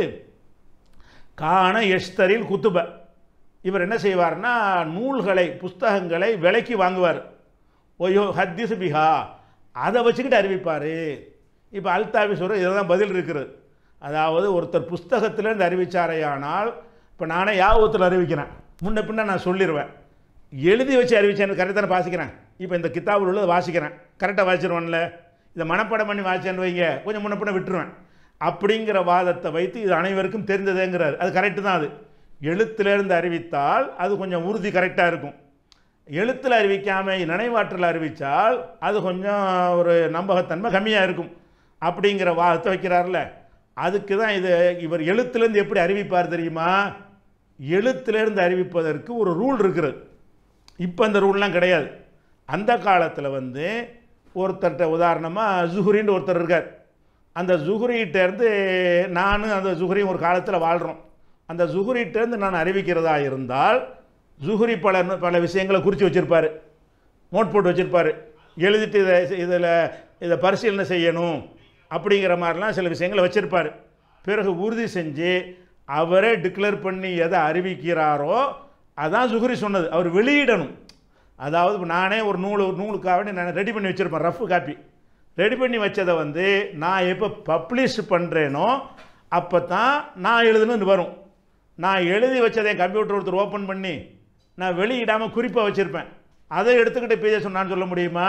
காண எஷ்தரில் குத்துப இவர் என்ன செய்வார்னா நூல்களை புஸ்தகங்களை விலைக்கு வாங்குவார் ஒய்யோ ஹத்திஸ் பிஹா அதை வச்சுக்கிட்டு அறிவிப்பார் இப்போ அல்தாவி சொல்கிற இதில் தான் பதில் இருக்குது அதாவது ஒருத்தர் புஸ்தகத்திலேருந்து அறிவிச்சாரையானால் இப்போ நானே யாபத்தில் அறிவிக்கிறேன் முன்ன பின்ன நான் சொல்லிடுவேன் எழுதி வச்சு அறிவிச்சேன் கரெக்டாக வாசிக்கிறேன் இப்போ இந்த கித்தாபில் உள்ளதை வாசிக்கிறேன் கரெக்டாக வாசிச்சிருவேன்ல இதை மனப்பாடம் பண்ணி வாசிச்சேன்னு வைங்க கொஞ்சம் முன்ன பின்ன விட்டுருவேன் அப்படிங்கிற வாதத்தை வைத்து இது அனைவருக்கும் தெரிந்ததேங்கிறார் அது கரெக்டு தான் அது எழுத்திலேருந்து அறிவித்தால் அது கொஞ்சம் உறுதி கரெக்டாக இருக்கும் எழுத்தில் அறிவிக்காமல் நினைவாற்றல் அறிவித்தால் அது கொஞ்சம் ஒரு நம்பகத்தன்மை கம்மியாக இருக்கும் அப்படிங்கிற வாதத்தை வைக்கிறார்ல அதுக்கு தான் இது இவர் எழுத்துலேருந்து எப்படி அறிவிப்பார் தெரியுமா எழுத்திலேருந்து அறிவிப்பதற்கு ஒரு ரூல் இருக்குது இப்போ அந்த ரூல்லாம் கிடையாது அந்த காலத்தில் வந்து ஒருத்தர்கிட்ட உதாரணமாக ஜுஹுரின்னு ஒருத்தர் இருக்கார் அந்த ஜுஹுரிகிட்டேருந்து நானும் அந்த ஜுஹுரியும் ஒரு காலத்தில் வாழ்கிறோம் அந்த ஜுஹுரிகிட்டேருந்து நான் அறிவிக்கிறதா இருந்தால் ஜுஹுரி பல பல விஷயங்களை குறித்து வச்சுருப்பார் நோட் போட்டு வச்சுருப்பார் எழுதிட்டு இதை இதில் இதை பரிசீலனை செய்யணும் அப்படிங்கிற மாதிரிலாம் சில விஷயங்களை வச்சுருப்பார் பிறகு உறுதி செஞ்சு அவரே டிக்ளேர் பண்ணி எதை அறிவிக்கிறாரோ அதான் ஜுஹுரி சொன்னது அவர் வெளியிடணும் அதாவது இப்போ நானே ஒரு நூல் ஒரு நூலுக்காக நான் ரெடி பண்ணி வச்சுருப்பேன் ரஃப் காப்பி ரெடி பண்ணி வச்சதை வந்து நான் எப்போ பப்ளிஷ் பண்ணுறேனோ அப்போ தான் நான் எழுதுன்னு வரும் நான் எழுதி வச்சதை கம்ப்யூட்டர் ஒருத்தர் ஓப்பன் பண்ணி நான் வெளியிடாமல் குறிப்பாக வச்சுருப்பேன் அதை எடுத்துக்கிட்டு பேஜ சொன்னான்னு சொல்ல முடியுமா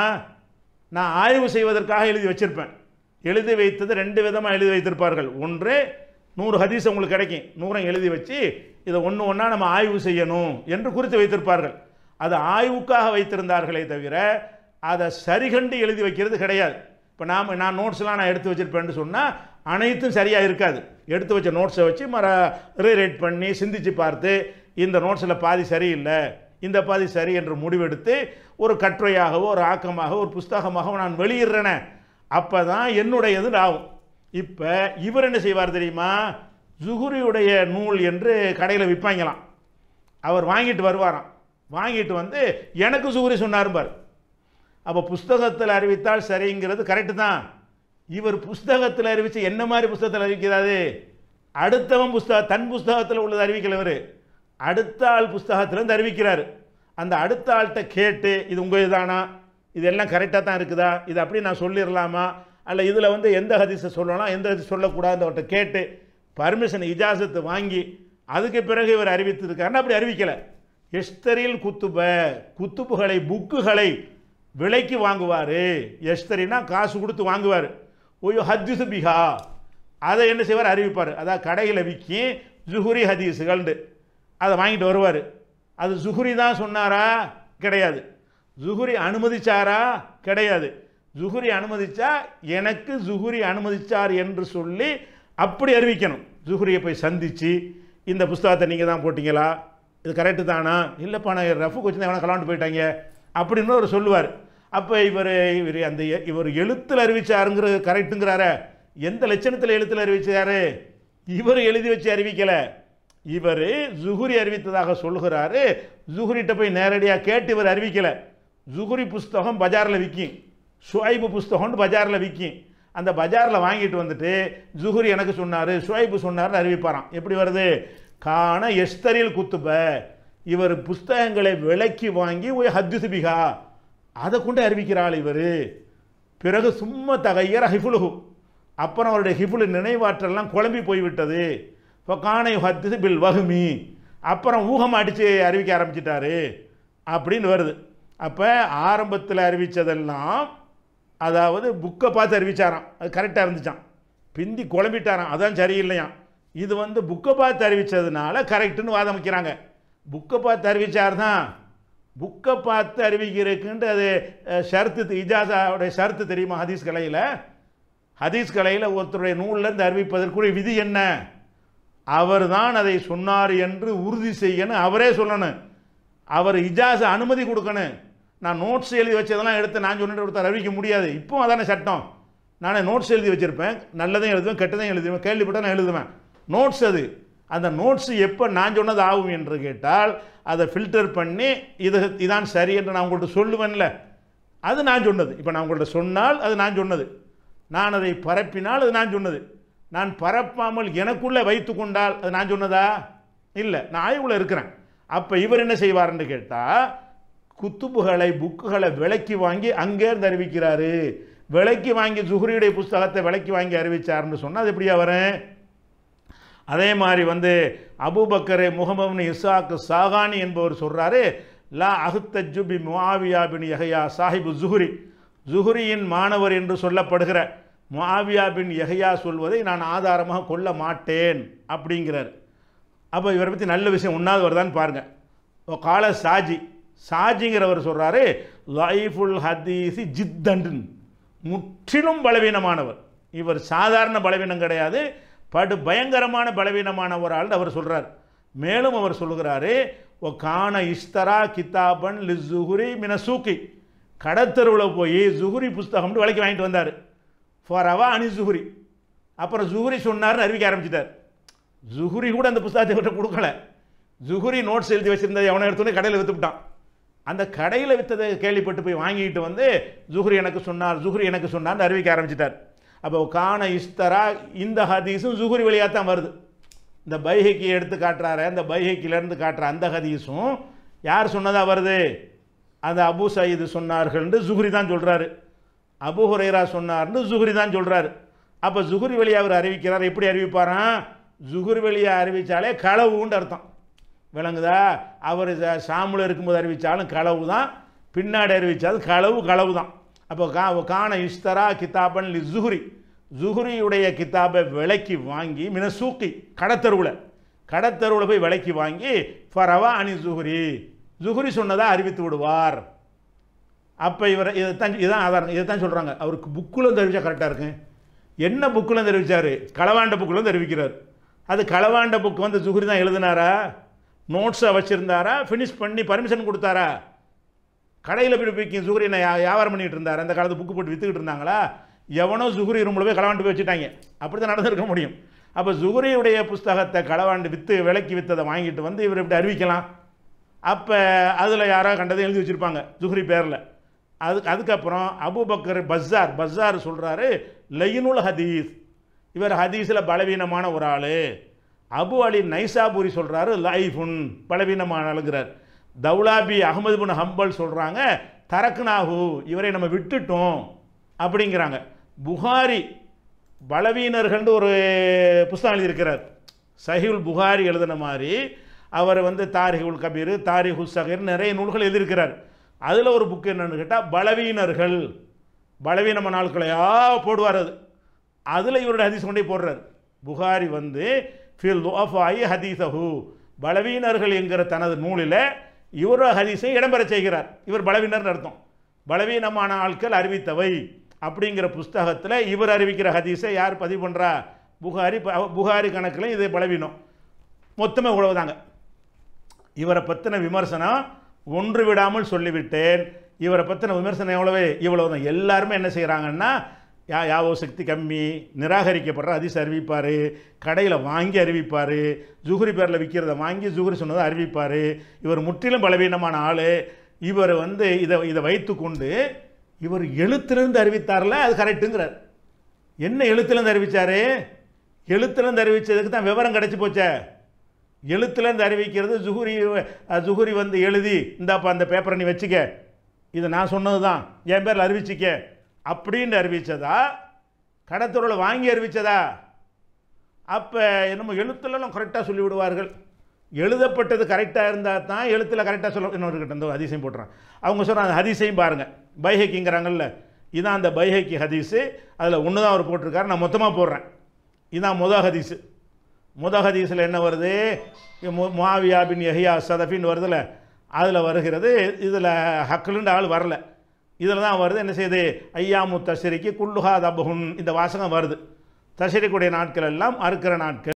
நான் ஆய்வு செய்வதற்காக எழுதி வச்சுருப்பேன் எழுதி வைத்தது ரெண்டு விதமாக எழுதி வைத்திருப்பார்கள் ஒன்று நூறு ஹதீஸ் உங்களுக்கு கிடைக்கும் நூறம் எழுதி வச்சு இதை ஒன்று ஒன்றா நம்ம ஆய்வு செய்யணும் என்று குறித்து வைத்திருப்பார்கள் அது ஆய்வுக்காக வைத்திருந்தார்களே தவிர அதை சரிகண்டு எழுதி வைக்கிறது கிடையாது இப்போ நாம் நான் நோட்ஸ்லாம் நான் எடுத்து வச்சிருப்பேன்னு சொன்னால் அனைத்தும் சரியாக இருக்காது எடுத்து வச்ச நோட்ஸை வச்சு மற ரீரைட் பண்ணி சிந்திச்சு பார்த்து இந்த நோட்ஸில் பாதி சரியில்லை இந்த பாதி சரி என்று முடிவெடுத்து ஒரு கட்டுரையாகவோ ஒரு ஆக்கமாகவோ ஒரு புஸ்தகமாகவோ நான் வெளியிடுறேனே அப்போ தான் என்னுடையது ஆகும் இப்போ இவர் என்ன செய்வார் தெரியுமா ஜுகுரியுடைய நூல் என்று கடையில் விற்பாங்களாம் அவர் வாங்கிட்டு வருவாராம் வாங்கிட்டு வந்து எனக்கு ஜுகுரி சொன்னார் பார் அப்போ புஸ்தகத்தில் அறிவித்தால் சரிங்கிறது கரெக்டு தான் இவர் புஸ்தகத்தில் அறிவித்து என்ன மாதிரி புஸ்தகத்தில் அறிவிக்கிறாரு அடுத்தவன் புஸ்தக தன் புஸ்தகத்தில் உள்ளது அறிவிக்கலவர் அடுத்த ஆள் புஸ்தகத்திலேருந்து அறிவிக்கிறார் அந்த அடுத்த ஆள்கிட்ட கேட்டு இது உங்கள் இதானா இதெல்லாம் கரெக்டாக தான் இருக்குதா இது அப்படி நான் சொல்லிடலாமா அல்ல இதில் வந்து எந்த ஹதீஸை சொல்லலாம் எந்த ஹதீஸ் சொல்லக்கூடாது அவர்கிட்ட கேட்டு பர்மிஷன் இஜாசத்து வாங்கி அதுக்கு பிறகு இவர் அறிவித்திருக்காருன்னு அப்படி அறிவிக்கலை எஸ்தரில் குத்துப குத்துப்புகளை புக்குகளை விலைக்கு வாங்குவார் எஸ்தரினா காசு கொடுத்து வாங்குவார் ஒய்யோ ஹத்திசு பிஹா அதை என்ன செய்வார் அறிவிப்பார் அதாவது கடையில் விற்கி ஜுஹுரி ஹதீஸுகள்ண்டு அதை வாங்கிட்டு வருவார் அது ஜுஹுரி தான் சொன்னாரா கிடையாது ஜுஹுரி அனுமதிச்சாரா கிடையாது ஜுஹுரி அனுமதிச்சா எனக்கு ஜுஹுரி அனுமதிச்சார் என்று சொல்லி அப்படி அறிவிக்கணும் ஜுஹுரியை போய் சந்தித்து இந்த புஸ்தகத்தை நீங்கள் தான் போட்டிங்களா இது கரெக்டு தானா இல்லைப்பா நான் ரஃபுக்கு வச்சு எவனா கலாண்டு போயிட்டாங்க அப்படின்னு அவர் சொல்லுவார் அப்போ இவர் இவர் அந்த எ- இவர் எழுத்தில் அறிவிச்சாருங்கிறது கரெக்டுங்கிறார எந்த லட்சணத்தில் எழுத்தில் அறிவிச்சாரு இவர் எழுதி வச்சு அறிவிக்கலை இவர் ஜுஹுரி அறிவித்ததாக சொல்கிறாரு ஜுஹுரிட்ட போய் நேரடியாக கேட்டு இவர் அறிவிக்கலை ஜுஹுரி புஸ்தகம் பஜாரில் விற்கும் ஷுவைபு புஸ்தகம்னு பஜாரில் விற்கும் அந்த பஜாரில் வாங்கிட்டு வந்துட்டு ஜுஹுரி எனக்கு சொன்னார் ஷுவைபு சொன்னார்னு அறிவிப்பாராம் எப்படி வருது காண எஸ்தரில் குத்துப இவர் புஸ்தகங்களை விலைக்கு வாங்கி ஒய் ஹத்திசு பிகா அதை கொண்டு அறிவிக்கிறாள் இவர் பிறகு சும்மா தகையர் ஹிஃபுலுஹு அப்புறம் அவருடைய ஹிஃபுலு நினைவாற்றல்லாம் குழம்பி போய்விட்டது இப்போ காணை ஹத்திசு பில் வகுமி அப்புறம் ஊகம் அடித்து அறிவிக்க ஆரம்பிச்சிட்டாரு அப்படின்னு வருது அப்போ ஆரம்பத்தில் அறிவித்ததெல்லாம் அதாவது புக்கை பார்த்து அறிவிச்சாராம் அது கரெக்டாக இருந்துச்சான் பிந்தி குழம்பிட்டாராம் அதான் சரியில்லையாம் இது வந்து புக்கை பார்த்து அறிவித்ததுனால கரெக்டுன்னு வாதம் வைக்கிறாங்க புக்கை பார்த்து அறிவிச்சார் தான் புக்கை பார்த்து அறிவிக்கிறதுக்குன்ட்டு அது அஹ், ஷர்த்து இஜாசாவுடைய ஷர்த்து தெரியுமா ஹதீஸ் கலையில் ஹதீஸ் கலையில் ஒருத்தருடைய நூல்லேருந்து அறிவிப்பதற்குரிய விதி என்ன அவர் தான் அதை சொன்னார் என்று உறுதி செய்யணும் அவரே சொல்லணும் அவர் இஜாச அனுமதி கொடுக்கணும் நான் நோட்ஸ் எழுதி வச்சதெல்லாம் எடுத்து நான் சொன்னிட்டு ஒருத்தர் அறிவிக்க முடியாது இப்போ அதானே சட்டம் நானே நோட்ஸ் எழுதி வச்சுருப்பேன் நல்லதையும் எழுதுவேன் கெட்டதையும் எழுதுவேன் கேள்விப்பட்டால் நான் எழுதுவேன் நோட்ஸ் அது அந்த நோட்ஸ் எப்போ நான் சொன்னது ஆகும் என்று கேட்டால் அதை ஃபில்டர் பண்ணி இது இதான் சரி என்று நான் உங்கள்கிட்ட சொல்லுவேன்ல அது நான் சொன்னது இப்போ நான் உங்கள்கிட்ட சொன்னால் அது நான் சொன்னது நான் அதை பரப்பினால் அது நான் சொன்னது நான் பரப்பாமல் எனக்குள்ளே வைத்து கொண்டால் அது நான் சொன்னதா இல்லை நான் ஆய்வுல இருக்கிறேன் அப்போ இவர் என்ன செய்வார்னு கேட்டால் குத்துபுகளை புக்குகளை விலைக்கு வாங்கி அங்கேருந்து அறிவிக்கிறாரு விலைக்கு வாங்கி ஜுஹரியுடைய புஸ்தகத்தை விலைக்கு வாங்கி அறிவிச்சாருன்னு சொன்னால் அது எப்படியா வரும் அதே மாதிரி வந்து அபூபக்கரே முகமது இசாக்கு சாகானி என்பவர் சொல்றாரு லா அஹுத்தஜு பி முஆவியா பின் யஹயா சாஹிபு ஜுஹுரி ஜுஹுரியின் மாணவர் என்று சொல்லப்படுகிற முஆவியா பின் யஹயா சொல்வதை நான் ஆதாரமாக கொள்ள மாட்டேன் அப்படிங்கிறார் அப்போ இவரை பற்றி நல்ல விஷயம் உண்ணாது வருதான்னு பாருங்க ஓ கால சாஜி சாஜிங்கிறவர் சொல்றாரு லைஃபுல் ஹதீசி ஜித்தன் முற்றிலும் பலவீனமானவர் இவர் சாதாரண பலவீனம் கிடையாது படு பயங்கரமான பலவீனமான ஒரு ஆள் அவர் சொல்றார் மேலும் அவர் சொல்லுகிறாரு ஓ கான இஸ்தரா கிதாபன் லி ஜுஹுரி மின சூக்கி கடத்தருவில் போய் ஜுஹுரி புஸ்தகம்னு விலைக்கு வாங்கிட்டு வந்தார் ஃபார் அவா அனி ஜுஹுரி அப்புறம் ஜுஹுரி சொன்னார்னு அறிவிக்க ஆரம்பிச்சிட்டார் ஜுஹுரி கூட அந்த புஸ்தகத்தை விட்டு கொடுக்கல ஜுஹுரி நோட்ஸ் எழுதி வச்சிருந்ததை எவனை எடுத்தோன்னே கடையில் விற்றுவிட்டான் அந்த கடையில் விற்றதை கேள்விப்பட்டு போய் வாங்கிட்டு வந்து ஜுஹுரி எனக்கு சொன்னார் ஜுஹுரி எனக்கு சொன்னார்னு அறிவிக்க ஆரம்பிச்சிட்டார் அப்போ கான இஸ்தரா இந்த ஹதீஸும் ஜுஹுரி வழியாக தான் வருது இந்த பைஹைக்கு எடுத்து காட்டுறாரு அந்த பைஹைக்கிலேருந்து காட்டுற அந்த ஹதீஸும் யார் சொன்னதா வருது அந்த அபு சயீது சொன்னார்கள்னு ஜுஹுரி தான் சொல்கிறாரு அபு ஹுரைரா சொன்னார்னு ஜுஹுரி தான் சொல்கிறாரு அப்போ ஜுஹுரி வழியை அவர் அறிவிக்கிறார் எப்படி அறிவிப்பாராம் ஜுஹுரி வழியை அறிவித்தாலே களவுன்னு அர்த்தம் விளங்குதா அவர் சாமுல இருக்கும்போது அறிவித்தாலும் களவு தான் பின்னாடி அறிவித்தாலும் களவு களவு தான் அப்போ கா காண இஸ்தரா கிதாபன் லி ஜுஹுரி ஜுஹுரியுடைய கிதாபை விலைக்கு வாங்கி மின சூக்கி கடத்தருவில் கடத்தருவில் போய் விலைக்கு வாங்கி ஃபரவா அனி ஜுஹுரி ஜுஹுரி சொன்னதா அறிவித்து விடுவார் அப்போ இவர் இதைத்தான் இதான் ஆதாரம் இதைத்தான் சொல்கிறாங்க அவருக்கு புக்கில் தெரிவிச்சா கரெக்டாக இருக்கு என்ன புக்கில் தெரிவிச்சார் களவாண்ட புக்கில் தெரிவிக்கிறார் அது களவாண்ட புக் வந்து ஜுஹுரி தான் எழுதினாரா நோட்ஸை வச்சுருந்தாரா ஃபினிஷ் பண்ணி பர்மிஷன் கொடுத்தாரா கடையில் போய் போய் ஜுஹுரினை வியாபாரம் பண்ணிட்டு இருந்தார் அந்த காலத்து புக்கு போட்டு விற்றுக்கிட்டு இருந்தாங்களா எவனோ ஜுஹுரி ரூமில் போய் களவாண்டு போய் வச்சுட்டாங்க அப்படி தான் நடந்திருக்க முடியும் அப்போ ஜுஹுரியுடைய புஸ்தகத்தை களவாண்டு விற்று விலைக்கு விற்றதை வாங்கிட்டு வந்து இவர் இப்படி அறிவிக்கலாம் அப்போ அதில் யாரோ கண்டதை எழுதி வச்சுருப்பாங்க ஜுஹ்ரி பேரில் அதுக்கு அதுக்கப்புறம் அபுபக்கர் பஸ்ஸார் பஸ்ஸார் சொல்கிறாரு லயினுல் ஹதீஸ் இவர் ஹதீஸில் பலவீனமான ஒரு ஆள் அபு அலி நைசாபூரி சொல்கிறாரு லைஃபுன் பலவீனமான ஆளுங்கிறார் தௌலாபி அகமது பின் ஹம்பல் சொல்கிறாங்க தரக்குனாகு இவரை நம்ம விட்டுட்டோம் அப்படிங்கிறாங்க புகாரி பலவீனர்கள்னு ஒரு புஸ்தகம் எழுதியிருக்கிறார் சஹிவுல் புகாரி எழுதின மாதிரி அவர் வந்து தாரிகுல் கபீர் தாரிஹு சகீர் நிறைய நூல்கள் எழுதியிருக்கிறார் அதில் ஒரு புக் என்னன்னு கேட்டால் பலவீனர்கள் பலவீனமான ஆட்களையா போடுவார் அது அதில் இவருடைய ஹதீஸ் கொண்டே போடுறார் புகாரி வந்து ஃபில் ஆயி ஹதீசஹு பலவீனர்கள் என்கிற தனது நூலில் இவர ஹதீஸை இடம்பெற செய்கிறார் இவர் பலவீனர்னு அர்த்தம் பலவீனமான ஆட்கள் அறிவித்தவை அப்படிங்கிற புஸ்தகத்தில் இவர் அறிவிக்கிற ஹதீஸை யார் பதிவு பண்ணுறா புகாரி ப- புகாரி கணக்கில் இது பலவீனம் மொத்தமாக இவ்வளவுதாங்க இவரை பற்றின விமர்சனம் ஒன்று விடாமல் சொல்லிவிட்டேன் இவரை பற்றின விமர்சனம் எவ்வளவு இவ்வளவு தான் எல்லாருமே என்ன செய்கிறாங்கன்னா யா யாவோ சக்தி கம்மி நிராகரிக்கப்படுற அதிச அறிவிப்பார் கடையில் வாங்கி அறிவிப்பார் ஜுகுரி பேரில் விற்கிறத வாங்கி ஜுகுரி சொன்னதை அறிவிப்பார் இவர் முற்றிலும் பலவீனமான ஆள் இவர் வந்து இதை இதை வைத்துக்கொண்டு இவர் எழுத்திலிருந்து அறிவித்தார்ல அது கரெக்டுங்கிறார் என்ன எழுத்துலேருந்து அறிவிச்சாரு எழுத்துலேருந்து அறிவிச்சதுக்கு தான் விவரம் கிடச்சி போச்சே எழுத்துலேருந்து அறிவிக்கிறது ஜுஹுரி அஹ், ஜுஹுரி வந்து எழுதி இந்தாப்பா அந்த பேப்பரை நீ வச்சுக்க இது நான் சொன்னது தான் என் பேரில் அறிவிச்சிக்க அப்படின்னு அறிவிச்சதா கடத்தொருளை வாங்கி அறிவிச்சதா அப்போ என்னமோ எழுத்துலலாம் கரெக்டாக சொல்லி விடுவார்கள் எழுதப்பட்டது கரெக்டாக இருந்தால் தான் எழுத்தில் கரெக்டாக சொல்ல இன்னொரு கிட்ட இந்த ஹதீஸையும் போட்டுறான் அவங்க சொல்கிறாங்க ஹதீஸையும் பாருங்கள் பைஹக்கிங்கிறாங்கல்ல இதான் அந்த பைஹக்கி ஹதீஸு அதில் ஒன்று தான் அவர் போட்டிருக்காரு நான் மொத்தமாக போடுறேன் இதான் முத ஹதீஸு முத ஹதீஸில் என்ன வருது மு- முஆவியா பின் யஹியா சதஃபின்னு வருதுல அதில் வருகிறது இதில் ஹக்குலுன்ற ஆள் வரல இதில் தான் வருது என்ன செய்யுது ஐயாமு தஷரிக்கு குல்லுஹா தபுன் இந்த வாசகம் வருது தஷரிக்குடைய நாட்கள் எல்லாம் அறுக்கிற நாட்கள்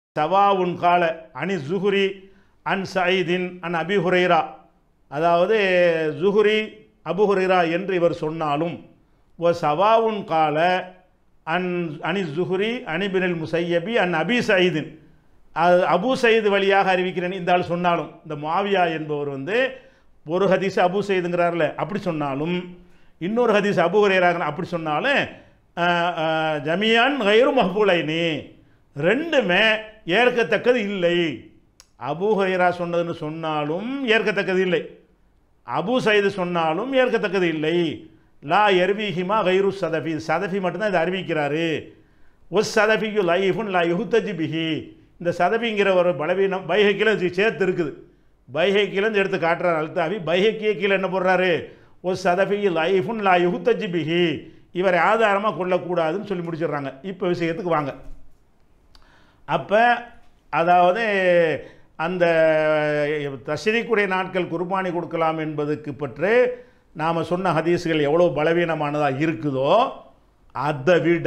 சவாவுன் கால அனி ஜுஹுரி அன் சயீதின் அன் அபி ஹுரைரா அதாவது ஜுஹுரி அபு ஹுரைரா என்று இவர் சொன்னாலும் ஓ சவாவுன் கால அன் அனி ஜுஹுரி அனிபினில் முசையபி அன் அபி சயீதின் அது அபு சயீது வழியாக அறிவிக்கிறேன் இந்த ஆள் சொன்னாலும் இந்த மாவியா என்பவர் வந்து ஒரு ஹதீஸ் அபு சயீதுங்கிறார்ல அப்படி சொன்னாலும் இன்னொரு ஹதீஸ் அபு ஹுரைராக அப்படி சொன்னாலும் அஹ், அஹ், ஜமியான் கயிறு மஹபூலைனி ரெண்டுமே ஏற்கத்தக்கது இல்லை அபு ஹுரைரா சொன்னதுன்னு சொன்னாலும் ஏற்கத்தக்கது இல்லை அபு சயீது சொன்னாலும் ஏற்கத்தக்கது இல்லை லா எர்விஹிமா கைரு சதஃபி சதஃபி மட்டும்தான் இதை அறிவிக்கிறாரு ஒஸ் சதஃபிக்கு லைஃபுன் லா யுஹுத்தஜி பிஹி இந்த சதஃபிங்கிற ஒரு பலவீனம் பைஹக்கில இது சேர்த்து இருக்குது பைஹக்கிலேருந்து எடுத்து காட்டுறாரு அல்தாவி பைஹக்கிய கீழே என்ன போடுறாரு ஒஸ் சதஃபி லைஃபுன் லா யுஹுத்தஜி பிஹி இவரை ஆதாரமாக கொள்ளக்கூடாதுன்னு சொல்லி முடிச்சிடுறாங்க இப்போ விஷயத்துக்கு வாங்க அப்போ அதாவது அந்த தஷரீக்குடைய நாட்கள் குர்பானி கொடுக்கலாம் என்பதுக்கு பற்றி நாம் சொன்ன ஹதீஸ்கள் எவ்வளோ பலவீனமானதாக இருக்குதோ அதை விட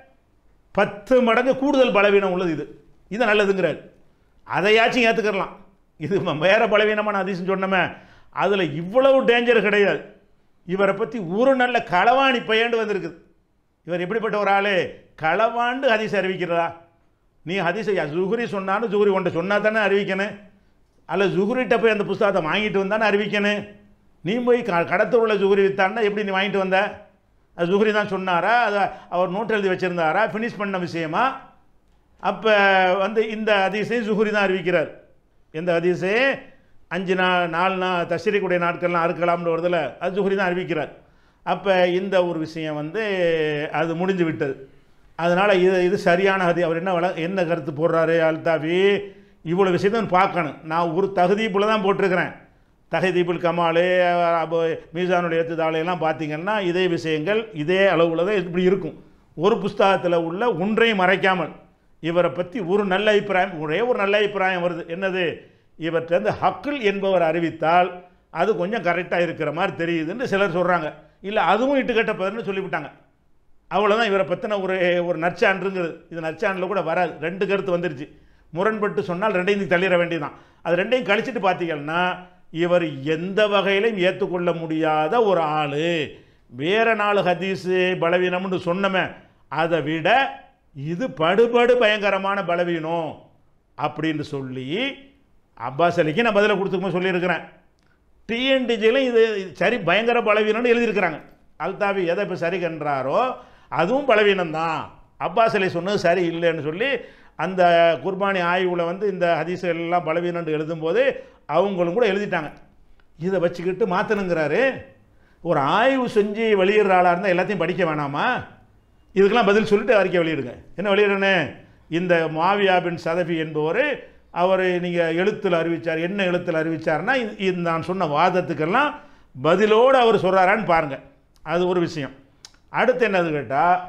பத்து மடங்கு கூடுதல் பலவீனம் உள்ளது இது இது நல்லதுங்கிறார் அதையாச்சும் ஏற்றுக்கிறலாம் இது ம- வேற பலவீனமான ஹதீஸ்னு சொன்னோமே அதில் இவ்வளவு டேஞ்சர் கிடையாது இவரை பற்றி ஒரு நல்ல களவாணி பையண்டு வந்திருக்குது இவர் எப்படிப்பட்ட ஒரு ஆளு களவாண்டு ஹதீஸ் அறிவிக்கிறதா நீ ஹதீஸை ஜுஹுரி சொன்னாலும் ஜுஹுரி உன்ட்ட சொன்னா தானே அறிவிக்கணும் அல்ல ஜுஹுரிட்ட போய் அந்த புஸ்தகத்தை வாங்கிட்டு வந்தானே அறிவிக்கணும் நீ போய் க கடத்தூர் உள்ள ஜுஹுரி வித்தான்னா எப்படி நீ வாங்கிட்டு வந்த அது ஜுஹுரி தான் சொன்னாரா அதை அவர் நோட் எழுதி வச்சிருந்தாரா ஃபினிஷ் பண்ண விஷயமா அப்போ வந்து இந்த ஹதீஸையும் ஜுஹுரி தான் அறிவிக்கிறார் எந்த ஹதீஸே அஞ்சு நா நாலு நா தஷரிக்குடைய நாட்கள்லாம் அறுக்கலாம்னு வருதுல அது ஜுஹுரி தான் அறிவிக்கிறார் அப்போ இந்த ஒரு விஷயம் வந்து அது முடிஞ்சு விட்டது அதனால் இது இது சரியான ஹதி அவர் என்ன வள என்ன கருத்து போடுறாரு அல்தாபி இவ்வளோ விஷயத்தை பார்க்கணும் நான் ஒரு தகுதீப்பில் தான் போட்டிருக்கிறேன் தகுதீப்புல் கமாலு அப்போ மீசானுடைய எத்துதாளையெல்லாம் பார்த்தீங்கன்னா இதே விஷயங்கள் இதே அளவில் தான் இப்படி இருக்கும் ஒரு புஸ்தகத்தில் உள்ள ஒன்றையும் மறைக்காமல் இவரை பற்றி ஒரு நல்ல அபிப்பிராயம் ஒரே ஒரு நல்ல அபிப்பிராயம் வருது என்னது இவர்கிட்ட ஹக்கில் என்பவர் அறிவித்தால் அது கொஞ்சம் கரெக்டாக இருக்கிற மாதிரி தெரியுதுன்னு சிலர் சொல்கிறாங்க இல்லை அதுவும் இட்டுக்கட்ட பதில்னு சொல்லிவிட்டாங்க அவ்வளோதான் இவரை பற்றின ஒரு ஒரு நற்சான்றுங்கிறது இது நற்சான்றில் கூட வராது ரெண்டு கருத்து வந்துருச்சு முரண்பட்டு சொன்னால் ரெண்டையும் நீ தள்ளிட வேண்டியதுதான் அது ரெண்டையும் கழிச்சிட்டு பார்த்தீங்கன்னா இவர் எந்த வகையிலும் ஏற்றுக்கொள்ள முடியாத ஒரு ஆள் வேற நாலு ஹதீஸு பலவீனம்னு சொன்னமே அதை விட இது படுபடு பயங்கரமான பலவீனம் அப்படின்னு சொல்லி அப்பாஸ் அலிக்கு நான் பதிலை கொடுத்துக்கணும் சொல்லியிருக்கிறேன் டிஎன்டிஜியில் இது இது சரி பயங்கர பலவீனம்னு எழுதியிருக்கிறாங்க அல்தாவி எதை இப்போ சரி கன்றாரோ அதுவும் பலவீனம்தான் அப்பாஸ் அலி சொன்னது சரி இல்லைன்னு சொல்லி அந்த குர்பானி ஆய்வில் வந்து இந்த ஹதீஸ்கள் எல்லாம் பலவீனம்னு எழுதும்போது அவங்களும் கூட எழுதிட்டாங்க இதை வச்சுக்கிட்டு மாற்றணுங்கிறாரு ஒரு ஆய்வு செஞ்சு வெளியிடுற ஆளாக இருந்தால் எல்லாத்தையும் படிக்க வேணாமா இதுக்கெல்லாம் பதில் சொல்லிட்டு அறிக்கை வெளியிடுங்க என்ன வெளியிடணும் இந்த மாவியா பின் சதபி என்பவர் அவர் நீங்கள் எழுத்தில் அறிவித்தார் என்ன எழுத்தில் அறிவித்தார்னா இது இது நான் சொன்ன வாதத்துக்கெல்லாம் பதிலோடு அவர் சொல்கிறாரான்னு பாருங்கள் அது ஒரு விஷயம் அடுத்து என்னது கேட்டால்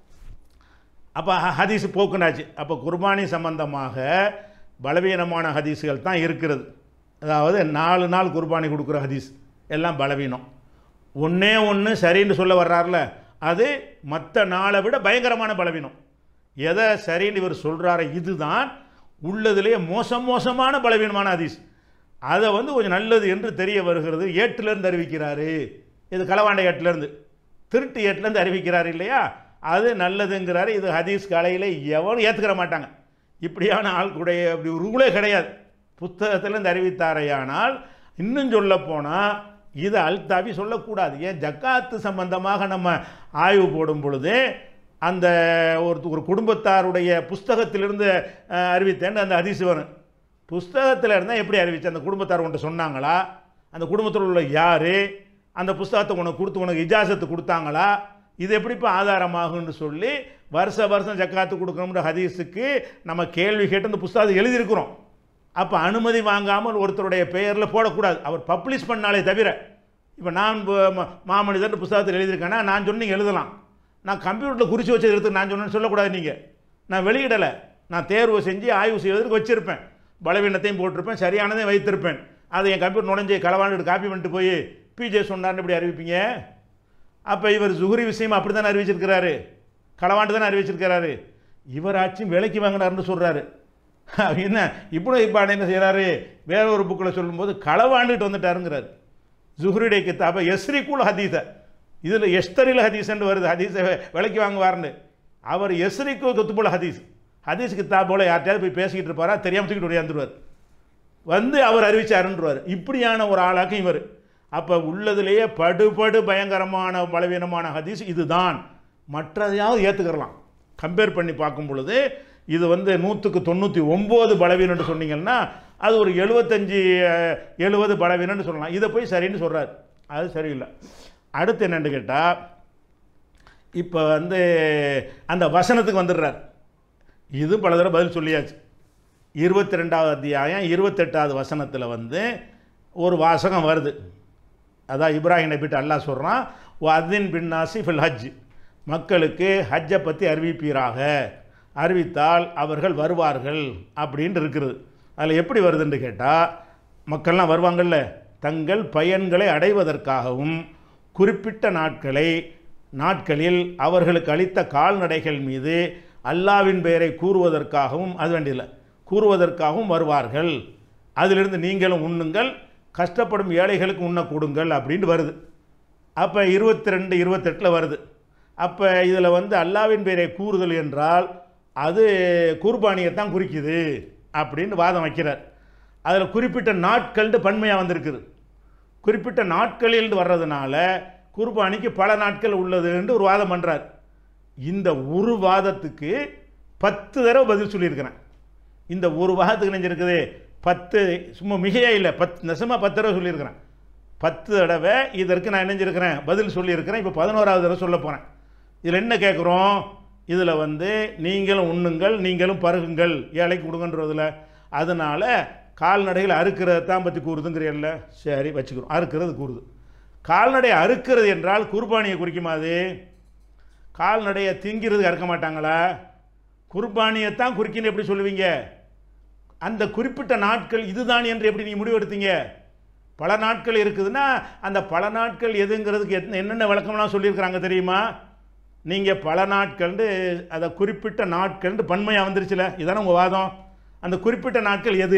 அப்போ ஹதீஸ் போக்குனாச்சு அப்போ குர்பானி சம்பந்தமாக பலவீனமான ஹதீஸ்கள் தான் இருக்கிறது அதாவது நாலு நாள் குர்பானி கொடுக்குற ஹதீஸ் எல்லாம் பலவீனம் ஒன்றே ஒன்று சரின்னு சொல்ல வர்றாருல அது மற்ற நாளை விட பயங்கரமான பலவீனம் எதை சரின்னு இவர் சொல்கிறாரு இதுதான் உள்ளதுலேயே மோசம் மோசமான பலவீனமான ஹதீஸ் அதை வந்து கொஞ்சம் நல்லது என்று தெரிய வருகிறது ஏட்டிலேருந்து அறிவிக்கிறாரு இது களவாண்டை ஏட்டிலேருந்து திருட்டு ஏட்டிலேருந்து அறிவிக்கிறார் இல்லையா அது நல்லதுங்கிறாரு இது ஹதீஸ் கலையில் எவனும் ஏற்றுக்கிற மாட்டாங்க இப்படியான ஆள்குடைய அப்படி ஒரு ரூலே கிடையாது புத்தகத்திலேருந்து அறிவித்தாரையானால் இன்னும் சொல்ல போனால் இது அல்தாவி சொல்லக்கூடாது ஏன் ஜக்காத்து சம்பந்தமாக நம்ம ஆய்வு போடும் பொழுது அந்த ஒரு ஒரு குடும்பத்தாருடைய புஸ்தகத்திலிருந்து அஹ், அறிவித்தேன்னு அந்த ஹதீஸ் வரும் புஸ்தகத்தில் இருந்தால் எப்படி அறிவிச்சு அந்த குடும்பத்தார் உன்ட்ட சொன்னாங்களா அந்த குடும்பத்தில் உள்ள யார் அந்த புஸ்தகத்தை உனக்கு கொடுத்து உனக்கு இஜாசத்து கொடுத்தாங்களா இது எப்படிப்பா ஆதாரமாகும்னு சொல்லி வருஷ வருஷம் ஜக்காத்து கொடுக்கணும்ன்ற ஹதீஸுக்கு நம்ம கேள்வி கேட்டு அந்த புஸ்தகத்தை எழுதியிருக்கிறோம் அப்போ அனுமதி வாங்காமல் ஒருத்தருடைய பெயரில் போடக்கூடாது அவர் பப்ளிஷ் பண்ணாலே தவிர இப்போ நான் ப- ம- மாமனிதன் புஸ்தகத்தில் எழுதியிருக்கேன்னா நான் சொன்னீங்க எழுதலாம் நான் கம்ப்யூட்டரில் குறித்து வச்சது எடுத்து நான் சொன்னேன்னு சொல்லக்கூடாது நீங்கள் நான் வெளியிடலை நான் தேர்வு செஞ்சு ஆய்வு செய்வதற்கு வச்சுருப்பேன் பலவீனத்தையும் போட்டிருப்பேன் சரியானதையும் வைத்திருப்பேன் அதை என் கம்ப்யூட்டர் நுழைஞ்சு களவாண்டு காப்பி பண்ணிட்டு போய் பிஜே சொன்னார்னு இப்படி அறிவிப்பீங்க அப்போ இவர் ஜுஹுரி விஷயம் அப்படி தானே அறிவிச்சிருக்கிறாரு களவாண்டு தானே அறிவிச்சிருக்கிறாரு இவர் ஆச்சும் விலைக்கு வாங்கினார்னு சொல்கிறாரு என்ன இப்படி இப்போ என்ன செய்கிறாரு வேற ஒரு புக்கில் சொல்லும்போது களவாண்டுட்டு வந்துட்டாருங்கிறார் ஜுஹ்ருடைய கித்தாப எஸ்ரிக்குல் ஹதீஸ இதில் எஸ்தரில் ஹதீஸ்ன்னு வருது ஹதீஸை விலைக்கு வாங்குவார்னு அவர் எஸ்ரிக்கு குத்துபுல் ஹதீஸ் ஹதீஸ் கித்தாபோல யார்கிட்டயாவது போய் பேசிக்கிட்டு இருப்பாரா தெரியாம தூக்கிட்டு ஓடியாந்துருவார் வந்து அவர் அறிவிச்சாருன்றவார் இப்படியான ஒரு ஆளாக்கும் இவர் அப்போ உள்ளதுலேயே படுபடு பயங்கரமான பலவீனமான ஹதீஸ் இதுதான் மற்றதையாவது ஏற்றுக்கிறலாம் கம்பேர் பண்ணி பார்க்கும் பொழுது இது வந்து நூற்றுக்கு தொண்ணூற்றி ஒம்பது பலவீனம்னு சொன்னீங்கன்னா அது ஒரு எழுபத்தஞ்சி எழுபது பலவீனம்னு சொல்லலாம் இதை போய் சரின்னு சொல்கிறார் அது சரியில்லை அடுத்து என்னன்னு கேட்டால் இப்போ வந்து அந்த வசனத்துக்கு வந்துடுறார் இது பல தடவை பதில் சொல்லியாச்சு இருபத்தி ரெண்டாவது அத்தியாயம் இருபத்தெட்டாவது வசனத்தில் வந்து ஒரு வாசகம் வருது அதான் இப்ராஹிம் நபிட்டு அல்லாஹ் சொல்கிறான் அதின் பின்னாசி ஃபில் ஹஜ் மக்களுக்கு ஹஜ்ஜை பற்றி அறிவிப்பீராக அறிவித்தால் அவர்கள் வருவார்கள் அப்படின்னு இருக்கிறது அதில் எப்படி வருதுன்னு கேட்டால் மக்கள்லாம் வருவாங்கள்ல தங்கள் பயன்களை அடைவதற்காகவும் குறிப்பிட்ட நாட்களை நாட்களில் அவர்களுக்கு அளித்த கால்நடைகள் மீது அல்லாவின் பெயரை கூறுவதற்காகவும் அது வேண்டியதில்லை கூறுவதற்காகவும் வருவார்கள் அதிலிருந்து நீங்களும் உண்ணுங்கள் கஷ்டப்படும் ஏழைகளுக்கு உண்ண கொடுங்கள் அப்படின்னு வருது அப்போ இருபத்தி ரெண்டு இருபத்தெட்டில் வருது அப்போ இதில் வந்து அல்லாவின் பெயரை கூறுதல் என்றால் அது குர்பானியைத்தான் குறிக்குது அப்படின்னு வாதம் வைக்கிறார் அதில் குறிப்பிட்ட நாட்கள்னு பன்மையாக வந்திருக்குது குறிப்பிட்ட நாட்களில் வர்றதுனால குர்பானிக்கு பல நாட்கள் உள்ளதுன்னு ஒரு வாதம் பண்ணுறார் இந்த ஒரு வாதத்துக்கு பத்து தடவை பதில் சொல்லியிருக்கிறேன் இந்த ஒரு வாதத்துக்கு நெஞ்சிருக்குது பத்து சும்மா மிகையே இல்லை பத் நெசமாக பத்து தடவை சொல்லியிருக்கிறேன் பத்து தடவை இதற்கு நான் இணைஞ்சிருக்கிறேன் பதில் சொல்லியிருக்கிறேன் இப்போ பதினோராவது தடவை சொல்ல போகிறேன் இதில் என்ன கேட்குறோம் இதில் வந்து நீங்களும் உண்ணுங்கள் நீங்களும் பருகுங்கள் ஏழைக்கு கொடுங்கன்றதில் அதனால் கால்நடைகள் அறுக்கிறத தான் பற்றி கூறுதுங்கிறீல்ல சரி வச்சுக்கிறோம் அறுக்கிறது கூறுது கால்நடை அறுக்கிறது என்றால் குர்பானியை குறிக்குமா அது கால்நடையை திங்கிறதுக்கு அறுக்க மாட்டாங்களா குர்பானியைத்தான் குறிக்கின்னு எப்படி சொல்லுவீங்க அந்த குறிப்பிட்ட நாட்கள் இதுதான் என்று எப்படி நீங்கள் முடிவெடுத்தீங்க பல நாட்கள் இருக்குதுன்னா அந்த பல நாட்கள் எதுங்கிறதுக்கு எத் என்னென்ன விளக்கம்லாம் சொல்லியிருக்கிறாங்க தெரியுமா நீங்கள் பல நாட்கள்னு அதை குறிப்பிட்ட நாட்கள்னு பன்மையாக வந்துருச்சுல இதானே உங்கள் வாதம் அந்த குறிப்பிட்ட நாட்கள் எது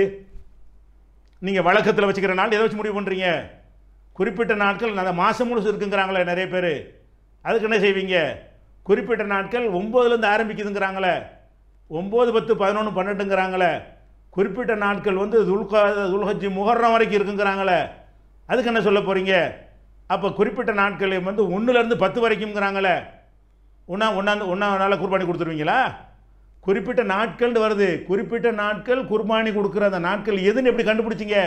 நீங்கள் வழக்கத்தில் வச்சுக்கிற நாள் எதை வச்சு முடிவு பண்ணுறீங்க குறிப்பிட்ட நாட்கள் அந்த மாதம் முழுசு இருக்குங்கிறாங்களே நிறைய பேர் அதுக்கு என்ன செய்வீங்க குறிப்பிட்ட நாட்கள் ஒம்போதுலேருந்து ஆரம்பிக்குதுங்கிறாங்களே ஒம்பது பத்து பதினொன்று பன்னெண்டுங்கிறாங்களே குறிப்பிட்ட நாட்கள் வந்து துல்கா துல்ஹஜி முகர்றம் வரைக்கும் இருக்குங்கிறாங்களே அதுக்கு என்ன சொல்ல போகிறீங்க அப்போ குறிப்பிட்ட நாட்கள் வந்து ஒன்றுலேருந்து பத்து வரைக்கும்ங்கிறாங்களே ஒன்றா ஒன்றாந்து ஒன்றா நாளில் குர்பானி கொடுத்துருவீங்களா குறிப்பிட்ட நாட்கள்னு வருது குறிப்பிட்ட நாட்கள் குர்பானி கொடுக்குற அந்த நாட்கள் எதுன்னு எப்படி கண்டுபிடிச்சிங்க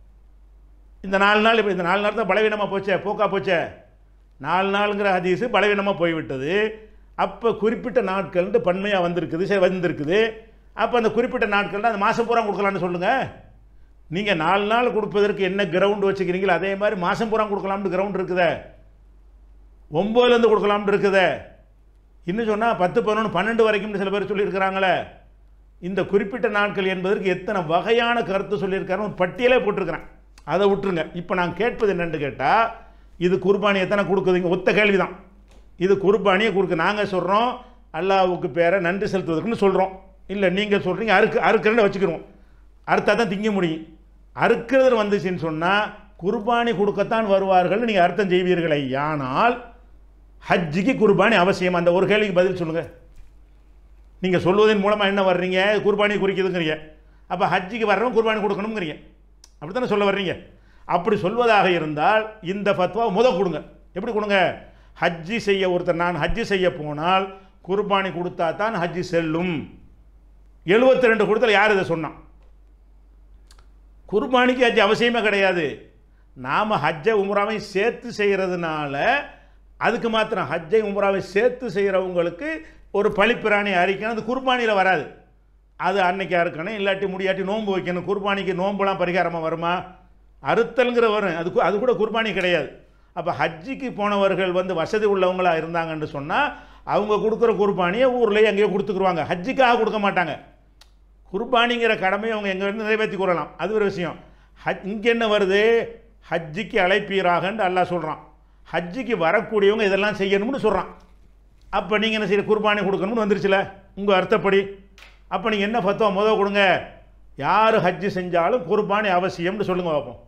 இந்த நாலு நாள் இப்படி இந்த நாலு நாள் தான் பலவீனமாக போச்சே போக்கா போச்சே நாலு நாளுங்கிற ஹதீஸு பலவீனமாக போய்விட்டது அப்போ குறிப்பிட்ட நாட்கள்ன்ட்டு பன்மையாக வந்திருக்குது சரி வந்திருக்குது அப்போ அந்த குறிப்பிட்ட நாட்கள் அந்த மாதம் பூரா கொடுக்கலான்னு சொல்லுங்கள் நீங்கள் நாலு நாள் கொடுப்பதற்கு என்ன கிரவுண்டு வச்சுக்கிறீங்களோ அதே மாதிரி மாதம் பூரா கொடுக்கலாம்னு கிரவுண்ட் இருக்குதே ஒம்போதுலேருந்து கொடுக்கலாம்னு இருக்குதே இன்னும் சொன்னால் பத்து பதினொன்று பன்னெண்டு வரைக்கும் சில பேர் சொல்லியிருக்கிறாங்களே இந்த குறிப்பிட்ட நாட்கள் என்பதற்கு எத்தனை வகையான கருத்து சொல்லியிருக்காருன்னு ஒரு பட்டியலே போட்டிருக்கிறேன் அதை விட்டுருங்க இப்போ நான் கேட்பது என்னென்னு கேட்டால் இது குர்பானி எத்தனை கொடுக்குதுங்க ஒத்த கேள்வி தான் இது குர்பானியை கொடுக்க நாங்கள் சொல்கிறோம் அல்லாவுக்கு பேரை நன்றி செலுத்துவதற்குன்னு சொல்கிறோம் இல்லை நீங்கள் சொல்கிறீங்க அறுக்கு அறுக்கிறன்னு வச்சுக்கிறோம் அறுத்தா தான் திங்க முடியும் அறுக்கிறது வந்துச்சுன்னு சொன்னால் குர்பானி கொடுக்கத்தான் வருவார்கள் நீங்கள் அர்த்தம் செய்வீர்களே ஆனால் ஹஜ்ஜிக்கு குர்பானி அவசியம் அந்த ஒரு கேள்விக்கு பதில் சொல்லுங்கள் நீங்கள் சொல்வதன் மூலமாக என்ன வர்றீங்க குர்பானி குறிக்குதுங்கிறீங்க அப்போ ஹஜ்ஜிக்கு வர்றவங்க குர்பானி கொடுக்கணுங்கிறீங்க அப்படி தானே சொல்ல வர்றீங்க அப்படி சொல்வதாக இருந்தால் இந்த ஃபத்வா முத கொடுங்க எப்படி கொடுங்க ஹஜ்ஜி செய்ய ஒருத்தர் நான் ஹஜ்ஜி செய்ய போனால் குர்பானி கொடுத்தா தான் ஹஜ்ஜி செல்லும் எழுபத்தி ரெண்டு கொடுத்தல யார் இதை சொன்னான் குர்பானிக்கு ஹஜ் அவசியமே கிடையாது நாம் ஹஜ்ஜை உம்ராவை சேர்த்து செய்கிறதுனால அதுக்கு மாத்திரம் ஹஜ்ஜை உம்ராவை சேர்த்து செய்கிறவங்களுக்கு ஒரு பழிப்பிராணி அறிக்கணும் அது குர்பானியில் வராது அது அன்னைக்கு அறுக்கணும் இல்லாட்டி முடியாட்டி நோன்பு வைக்கணும் குர்பானிக்கு நோன்புலாம் பரிகாரமாக வருமா அறுத்தல்ங்கிற வரும் அது கு- அது கூட குர்பானி கிடையாது அப்போ ஹஜ்ஜிக்கு போனவர்கள் வந்து வசதி உள்ளவங்களா இருந்தாங்கன்னு சொன்னால் அவங்க கொடுக்குற குர்பானியை ஊர்லேயே எங்கேயோ கொடுத்துக்குருவாங்க ஹஜ்ஜிக்காக கொடுக்க மாட்டாங்க குர்பானிங்கிற கடமையை அவங்க எங்கே இருந்து நிறைவேற்றி கொள்ளலாம் அது ஒரு விஷயம் ஹஜ் இங்கே என்ன வருது ஹஜ்ஜிக்கு அழைப்பீராகன்னு அல்லாஹ் சொல்கிறான் ஹஜ்ஜிக்கு வரக்கூடியவங்க இதெல்லாம் செய்யணும்னு சொல்கிறான் அப்போ நீங்கள் என்ன செய்ய குர்பானி கொடுக்கணும்னு வந்துருச்சுல உங்கள் அர்த்தப்படி அப்போ நீங்கள் என்ன ஃபத்துவா முத கொடுங்க யார் ஹஜ்ஜு செஞ்சாலும் குர்பானி அவசியம்னு சொல்லுங்க பார்ப்போம்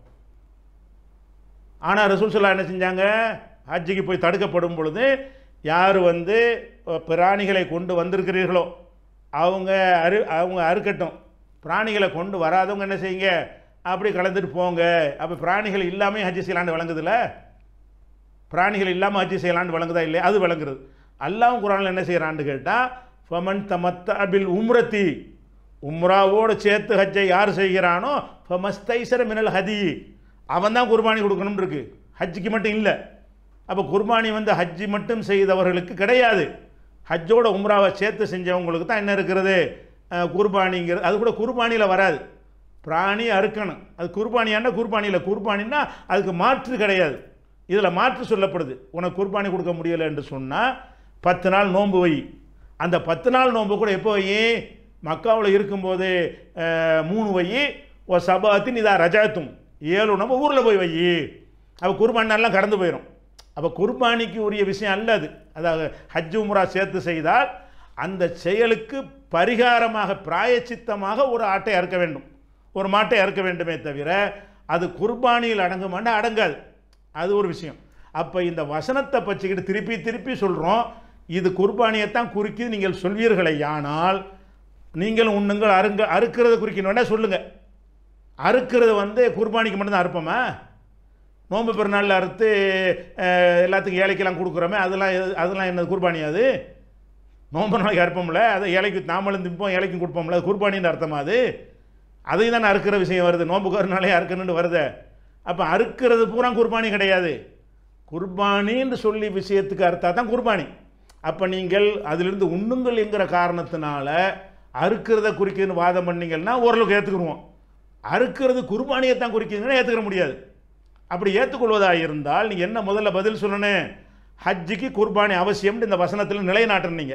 ஆனால் ரசூல் சொல்லா என்ன செஞ்சாங்க ஹஜ்ஜுக்கு போய் தடுக்கப்படும் பொழுது யார் வந்து அஹ், பிராணிகளை கொண்டு வந்திருக்கிறீர்களோ அவங்க அரு அவங்க அறுக்கட்டும் பிராணிகளை கொண்டு வராதவங்க என்ன செய்யுங்க அப்படி கலந்துட்டு போங்க அப்போ பிராணிகள் இல்லாமல் ஹஜ்ஜு செய்யலான்னு விளங்குதுல்ல பிராணிகள் இல்லாமல் ஹஜ்ஜு செய்யலான்னு விளங்குதா இல்லையா அது விளங்குறது அல்லாஹ் குரானில் என்ன செய்கிறான்னு கேட்டால் ஃபமன் தமத்த அபில் உம்ரத்தி உம்ராவோடு சேர்த்து ஹஜ்ஜை யார் செய்கிறானோ ஃபமஸ்தைசர மினல் ஹதி அவன் தான் குர்பானி கொடுக்கணும்னு இருக்கு ஹஜ்ஜுக்கு மட்டும் இல்லை அப்போ குர்பானி வந்து ஹஜ்ஜி மட்டும் செய்தவர்களுக்கு கிடையாது ஹஜ்ஜோட உம்ராவை சேர்த்து செஞ்சவங்களுக்கு தான் என்ன இருக்கிறது அஹ், குர்பானிங்கிறது அது கூட குர்பானியில் வராது பிராணி அறுக்கணும் அது குர்பானியாண்டா குர்பானியில் குர்பானின்னா அதுக்கு மாற்று கிடையாது இதில் மாற்று சொல்லப்படுது உனக்கு குர்பானி கொடுக்க முடியலை என்று சொன்னால் பத்து நாள் நோன்பு வை அந்த பத்து நாள் நோன்பு கூட எப்போ வை மக்காவில் இருக்கும்போது அஹ், மூணு வை ஓ சபாத்தின் இதா ரஜாத்தும் ஏழு நம்ம ஊரில் போய் வை அப்போ குர்பானி நாள்லாம் கடந்து போயிடும் அப்போ குர்பானிக்கு உரிய விஷயம் அல்ல அது அதாவது ஹஜ் உம்ரா சேர்த்து செய்தால் அந்த செயலுக்கு பரிகாரமாக பிராயச்சித்தமாக ஒரு ஆட்டை அறுக்க வேண்டும் ஒரு மாட்டை அறுக்க வேண்டுமே தவிர அது குர்பானியில் அடங்குமாண்டா அடங்காது அது ஒரு விஷயம் அப்போ இந்த வசனத்தை பற்றிக்கிட்டு திருப்பி திருப்பி சொல்கிறோம் இது குர்பானியைத்தான் குறிக்குது நீங்கள் சொல்வீர்களே ஆனால் நீங்கள் உண்ணுங்கள் அருங்க அறுக்கிறது குறிக்கணும்னா சொல்லுங்கள் அறுக்கிறது வந்து குர்பானிக்கு மட்டும்தான் அறுப்போமா நோன்பு பெருநாளில் அறுத்து அஹ், எல்லாத்துக்கும் ஏழைக்கெல்லாம் கொடுக்குறோமே அதெல்லாம் எது- அதெல்லாம் என்ன குர்பானி அது நோன்பு நாளைக்கு அறுப்போம்ல அதை ஏழைக்கு நாமளும் திப்போம் ஏழைக்கும் கொடுப்போம்ல அது குர்பானின்னு அர்த்தமா அது அதையும் தான் அறுக்கிற விஷயம் வருது நோன்புக்கு ஒரு நாளே அறுக்கணுன்னு வருது அப்போ அறுக்கிறது பூரா குர்பானி கிடையாது குர்பானின்னு சொல்லி விஷயத்துக்கு அர்த்தா தான் குர்பானி அப்போ நீங்கள் அதிலிருந்து உண்ணுங்கள் என்கிற காரணத்தினால அறுக்கிறத குறிக்குதுன்னு வாதம் பண்ணீங்கன்னா ஓரளவுக்கு ஏற்றுக்குருவோம் அறுக்கிறது குர்பானியை தான் குறிக்குதுங்கன்னா ஏற்றுக்கிற முடியாது அப்படி ஏற்றுக்கொள்வதாக இருந்தால் நீங்கள் என்ன முதல்ல பதில் சொல்லணும் ஹஜ்ஜுக்கு குர்பானி அவசியம்னு இந்த வசனத்தில் நிலைநாட்டுனீங்க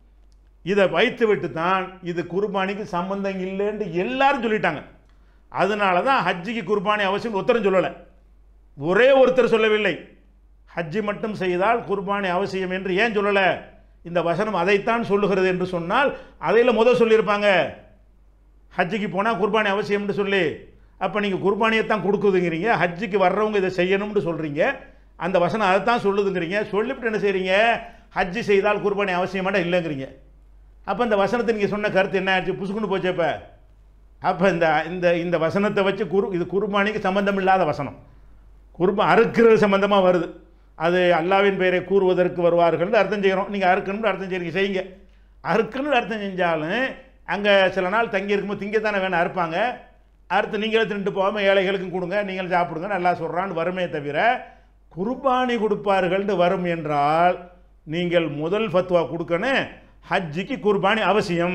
இதை வைத்து விட்டு தான் இது குர்பானிக்கு சம்பந்தம் இல்லைன்னு எல்லாரும் சொல்லிட்டாங்க அதனால தான் ஹஜ்ஜிக்கு குர்பானி அவசியம் ஒருத்தரும் சொல்லலை ஒரே ஒருத்தர் சொல்லவில்லை ஹஜ்ஜி மட்டும் செய்தால் குர்பானி அவசியம் என்று ஏன் சொல்லலை இந்த வசனம் அதைத்தான் சொல்லுகிறது என்று சொன்னால் அதையில் முதல் சொல்லியிருப்பாங்க ஹஜ்ஜுக்கு போனால் குர்பானி அவசியம்னு சொல்லி அப்போ நீங்கள் குர்பானியைத்தான் கொடுக்குதுங்கிறீங்க ஹஜ்ஜுக்கு வர்றவங்க இதை செய்யணும்னு சொல்கிறீங்க அந்த வசனம் அதைத்தான் சொல்லுதுங்கிறீங்க சொல்லிவிட்டு என்ன செய்கிறீங்க ஹஜ்ஜி செய்தால் குர்பானி அவசியமாட்டா இல்லைங்கிறீங்க அப்போ இந்த வசனத்தை நீங்கள் சொன்ன கருத்து என்ன ஆச்சு புசுக்குன்னு போச்சு அப்போ அப்போ இந்த இந்த இந்த வசனத்தை வச்சு குரு இது குர்பானிக்கு சம்பந்தம் இல்லாத வசனம் குர்பா அறுக்கிறது சம்பந்தமாக வருது அது அல்லாவின் பெயரை கூறுவதற்கு வருவார்கள்னு அர்த்தம் செய்கிறோம் நீங்கள் அறுக்கணும்னு அர்த்தம் செய்றீங்க செய்யுங்க அறுக்கணும்னு அர்த்தம் செஞ்சாலும் அங்கே சில நாள் தங்கி இருக்கும்போது திங்கத்தானே வேணும் அறுப்பாங்க அறுத்து நீங்களே தின்ட்டு போகாமல் ஏழைகளுக்கும் கொடுங்க நீங்கள் சாப்பிடுங்க நல்லா சொல்கிறான்னு வருமே தவிர குர்பானி கொடுப்பார்கள்னு வரும் என்றால் நீங்கள் முதல் ஃபத்வா கொடுக்கணும் ஹஜ்ஜிக்கு குர்பானி அவசியம்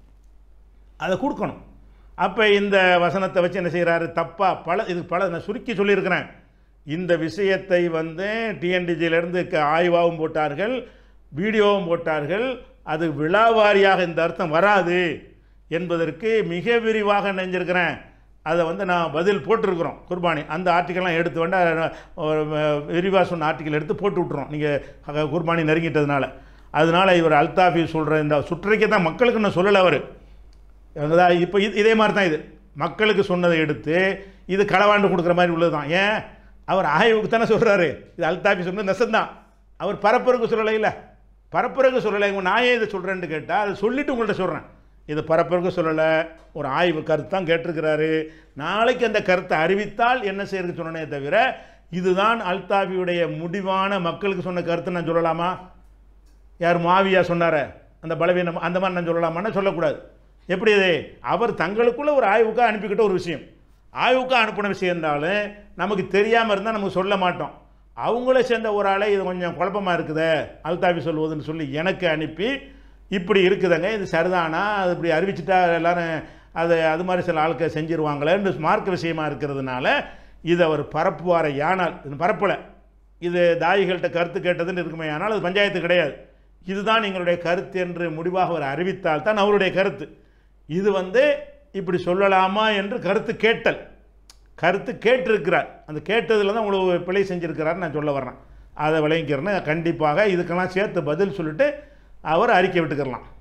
அதை கொடுக்கணும் அப்போ இந்த வசனத்தை வச்சு என்ன செய்கிறாரு தப்பாக பல இது பல நான் சுருக்கி சொல்லியிருக்கிறேன் இந்த விஷயத்தை வந்து டிஎன்டிஜியிலேருந்து ஆய்வாகவும் போட்டார்கள் வீடியோவும் போட்டார்கள் அது விழாவாரியாக இந்த அர்த்தம் வராது என்பதற்கு மிக விரிவாக நினைஞ்சிருக்கிறேன் அதை வந்து நான் பதில் போட்டிருக்கிறோம் குர்பானி அந்த ஆர்டிக்கல்லாம் எடுத்து வேண்டாம் விரிவாக சொன்ன ஆர்டிக்கல் எடுத்து போட்டு விட்றோம் நீங்கள் குர்பானி நெருங்கிட்டதுனால அதனால் இவர் அல்தாஃபி சொல்கிற இந்த சுற்றறிக்கை தான் மக்களுக்கு இன்னும் சொல்லலை அவர் அதான் இப்போ இது இதே மாதிரி தான் இது மக்களுக்கு சொன்னதை எடுத்து இது களவாண்டு கொடுக்குற மாதிரி உள்ளது தான் ஏன் அவர் ஆய்வுக்கு தானே சொல்கிறாரு இது அல்தாஃபி சொன்னது நெசந்தான் அவர் பரப்புறதுக்கு சொல்லலை இல்லை பரப்புறதுக்கு சொல்லலை உங்க நான் ஏன் இதை சொல்கிறேன்னு கேட்டால் அதை சொல்லிட்டு உங்கள்கிட்ட சொல்கிறேன் இது பரப்புறதுக்கு சொல்லலை ஒரு ஆய்வு கருத்து தான் கேட்டிருக்கிறாரு நாளைக்கு அந்த கருத்தை அறிவித்தால் என்ன செய்யறதுக்கு சொன்னனே தவிர இதுதான் அல்தாஃபியுடைய முடிவான மக்களுக்கு சொன்ன கருத்து நான் சொல்லலாமா யார் மாவியா சொன்னார அந்த பலவீனம் அந்த மாதிரி நான் சொல்லலாமான்னு சொல்லக்கூடாது எப்படி இது அவர் தங்களுக்குள்ள ஒரு ஆய்வுக்காக அனுப்பிக்கிட்ட ஒரு விஷயம் ஆய்வுக்காக அனுப்பின விஷயம் இருந்தாலும் நமக்கு தெரியாமல் இருந்தால் நமக்கு சொல்ல மாட்டோம் அவங்கள சேர்ந்த ஒரு ஆளை இது கொஞ்சம் குழப்பமாக இருக்குதே அல்தாபி சொல்வதுன்னு சொல்லி எனக்கு அனுப்பி இப்படி இருக்குதுங்க இது சரிதானா அது இப்படி அறிவிச்சிட்டா எல்லாரும் அது அது மாதிரி சில ஆட்கள் செஞ்சிருவாங்களேன்னு மார்க்க விஷயமா இருக்கிறதுனால இது அவர் பரப்புவாரை யானால் இது பரப்பலை இது தாயிகள்கிட்ட கருத்து கேட்டதுன்னு இருக்குமே ஆனால் அது பஞ்சாயத்து கிடையாது இதுதான் எங்களுடைய கருத்து என்று முடிவாக அவர் அறிவித்தால் தான் அவருடைய கருத்து இது வந்து இப்படி சொல்லலாமா என்று கருத்து கேட்டல் கருத்து கேட்டிருக்கிறார் அந்த கேட்டதில் தான் உங்களுக்கு பிழை செஞ்சுருக்கிறார் நான் சொல்ல வர்றேன் அதை விளங்கிக்கிறேன்னு கண்டிப்பாக இதுக்கெல்லாம் சேர்த்து பதில் சொல்லிட்டு அவர் அறிக்கை விட்டுக்கிறலாம்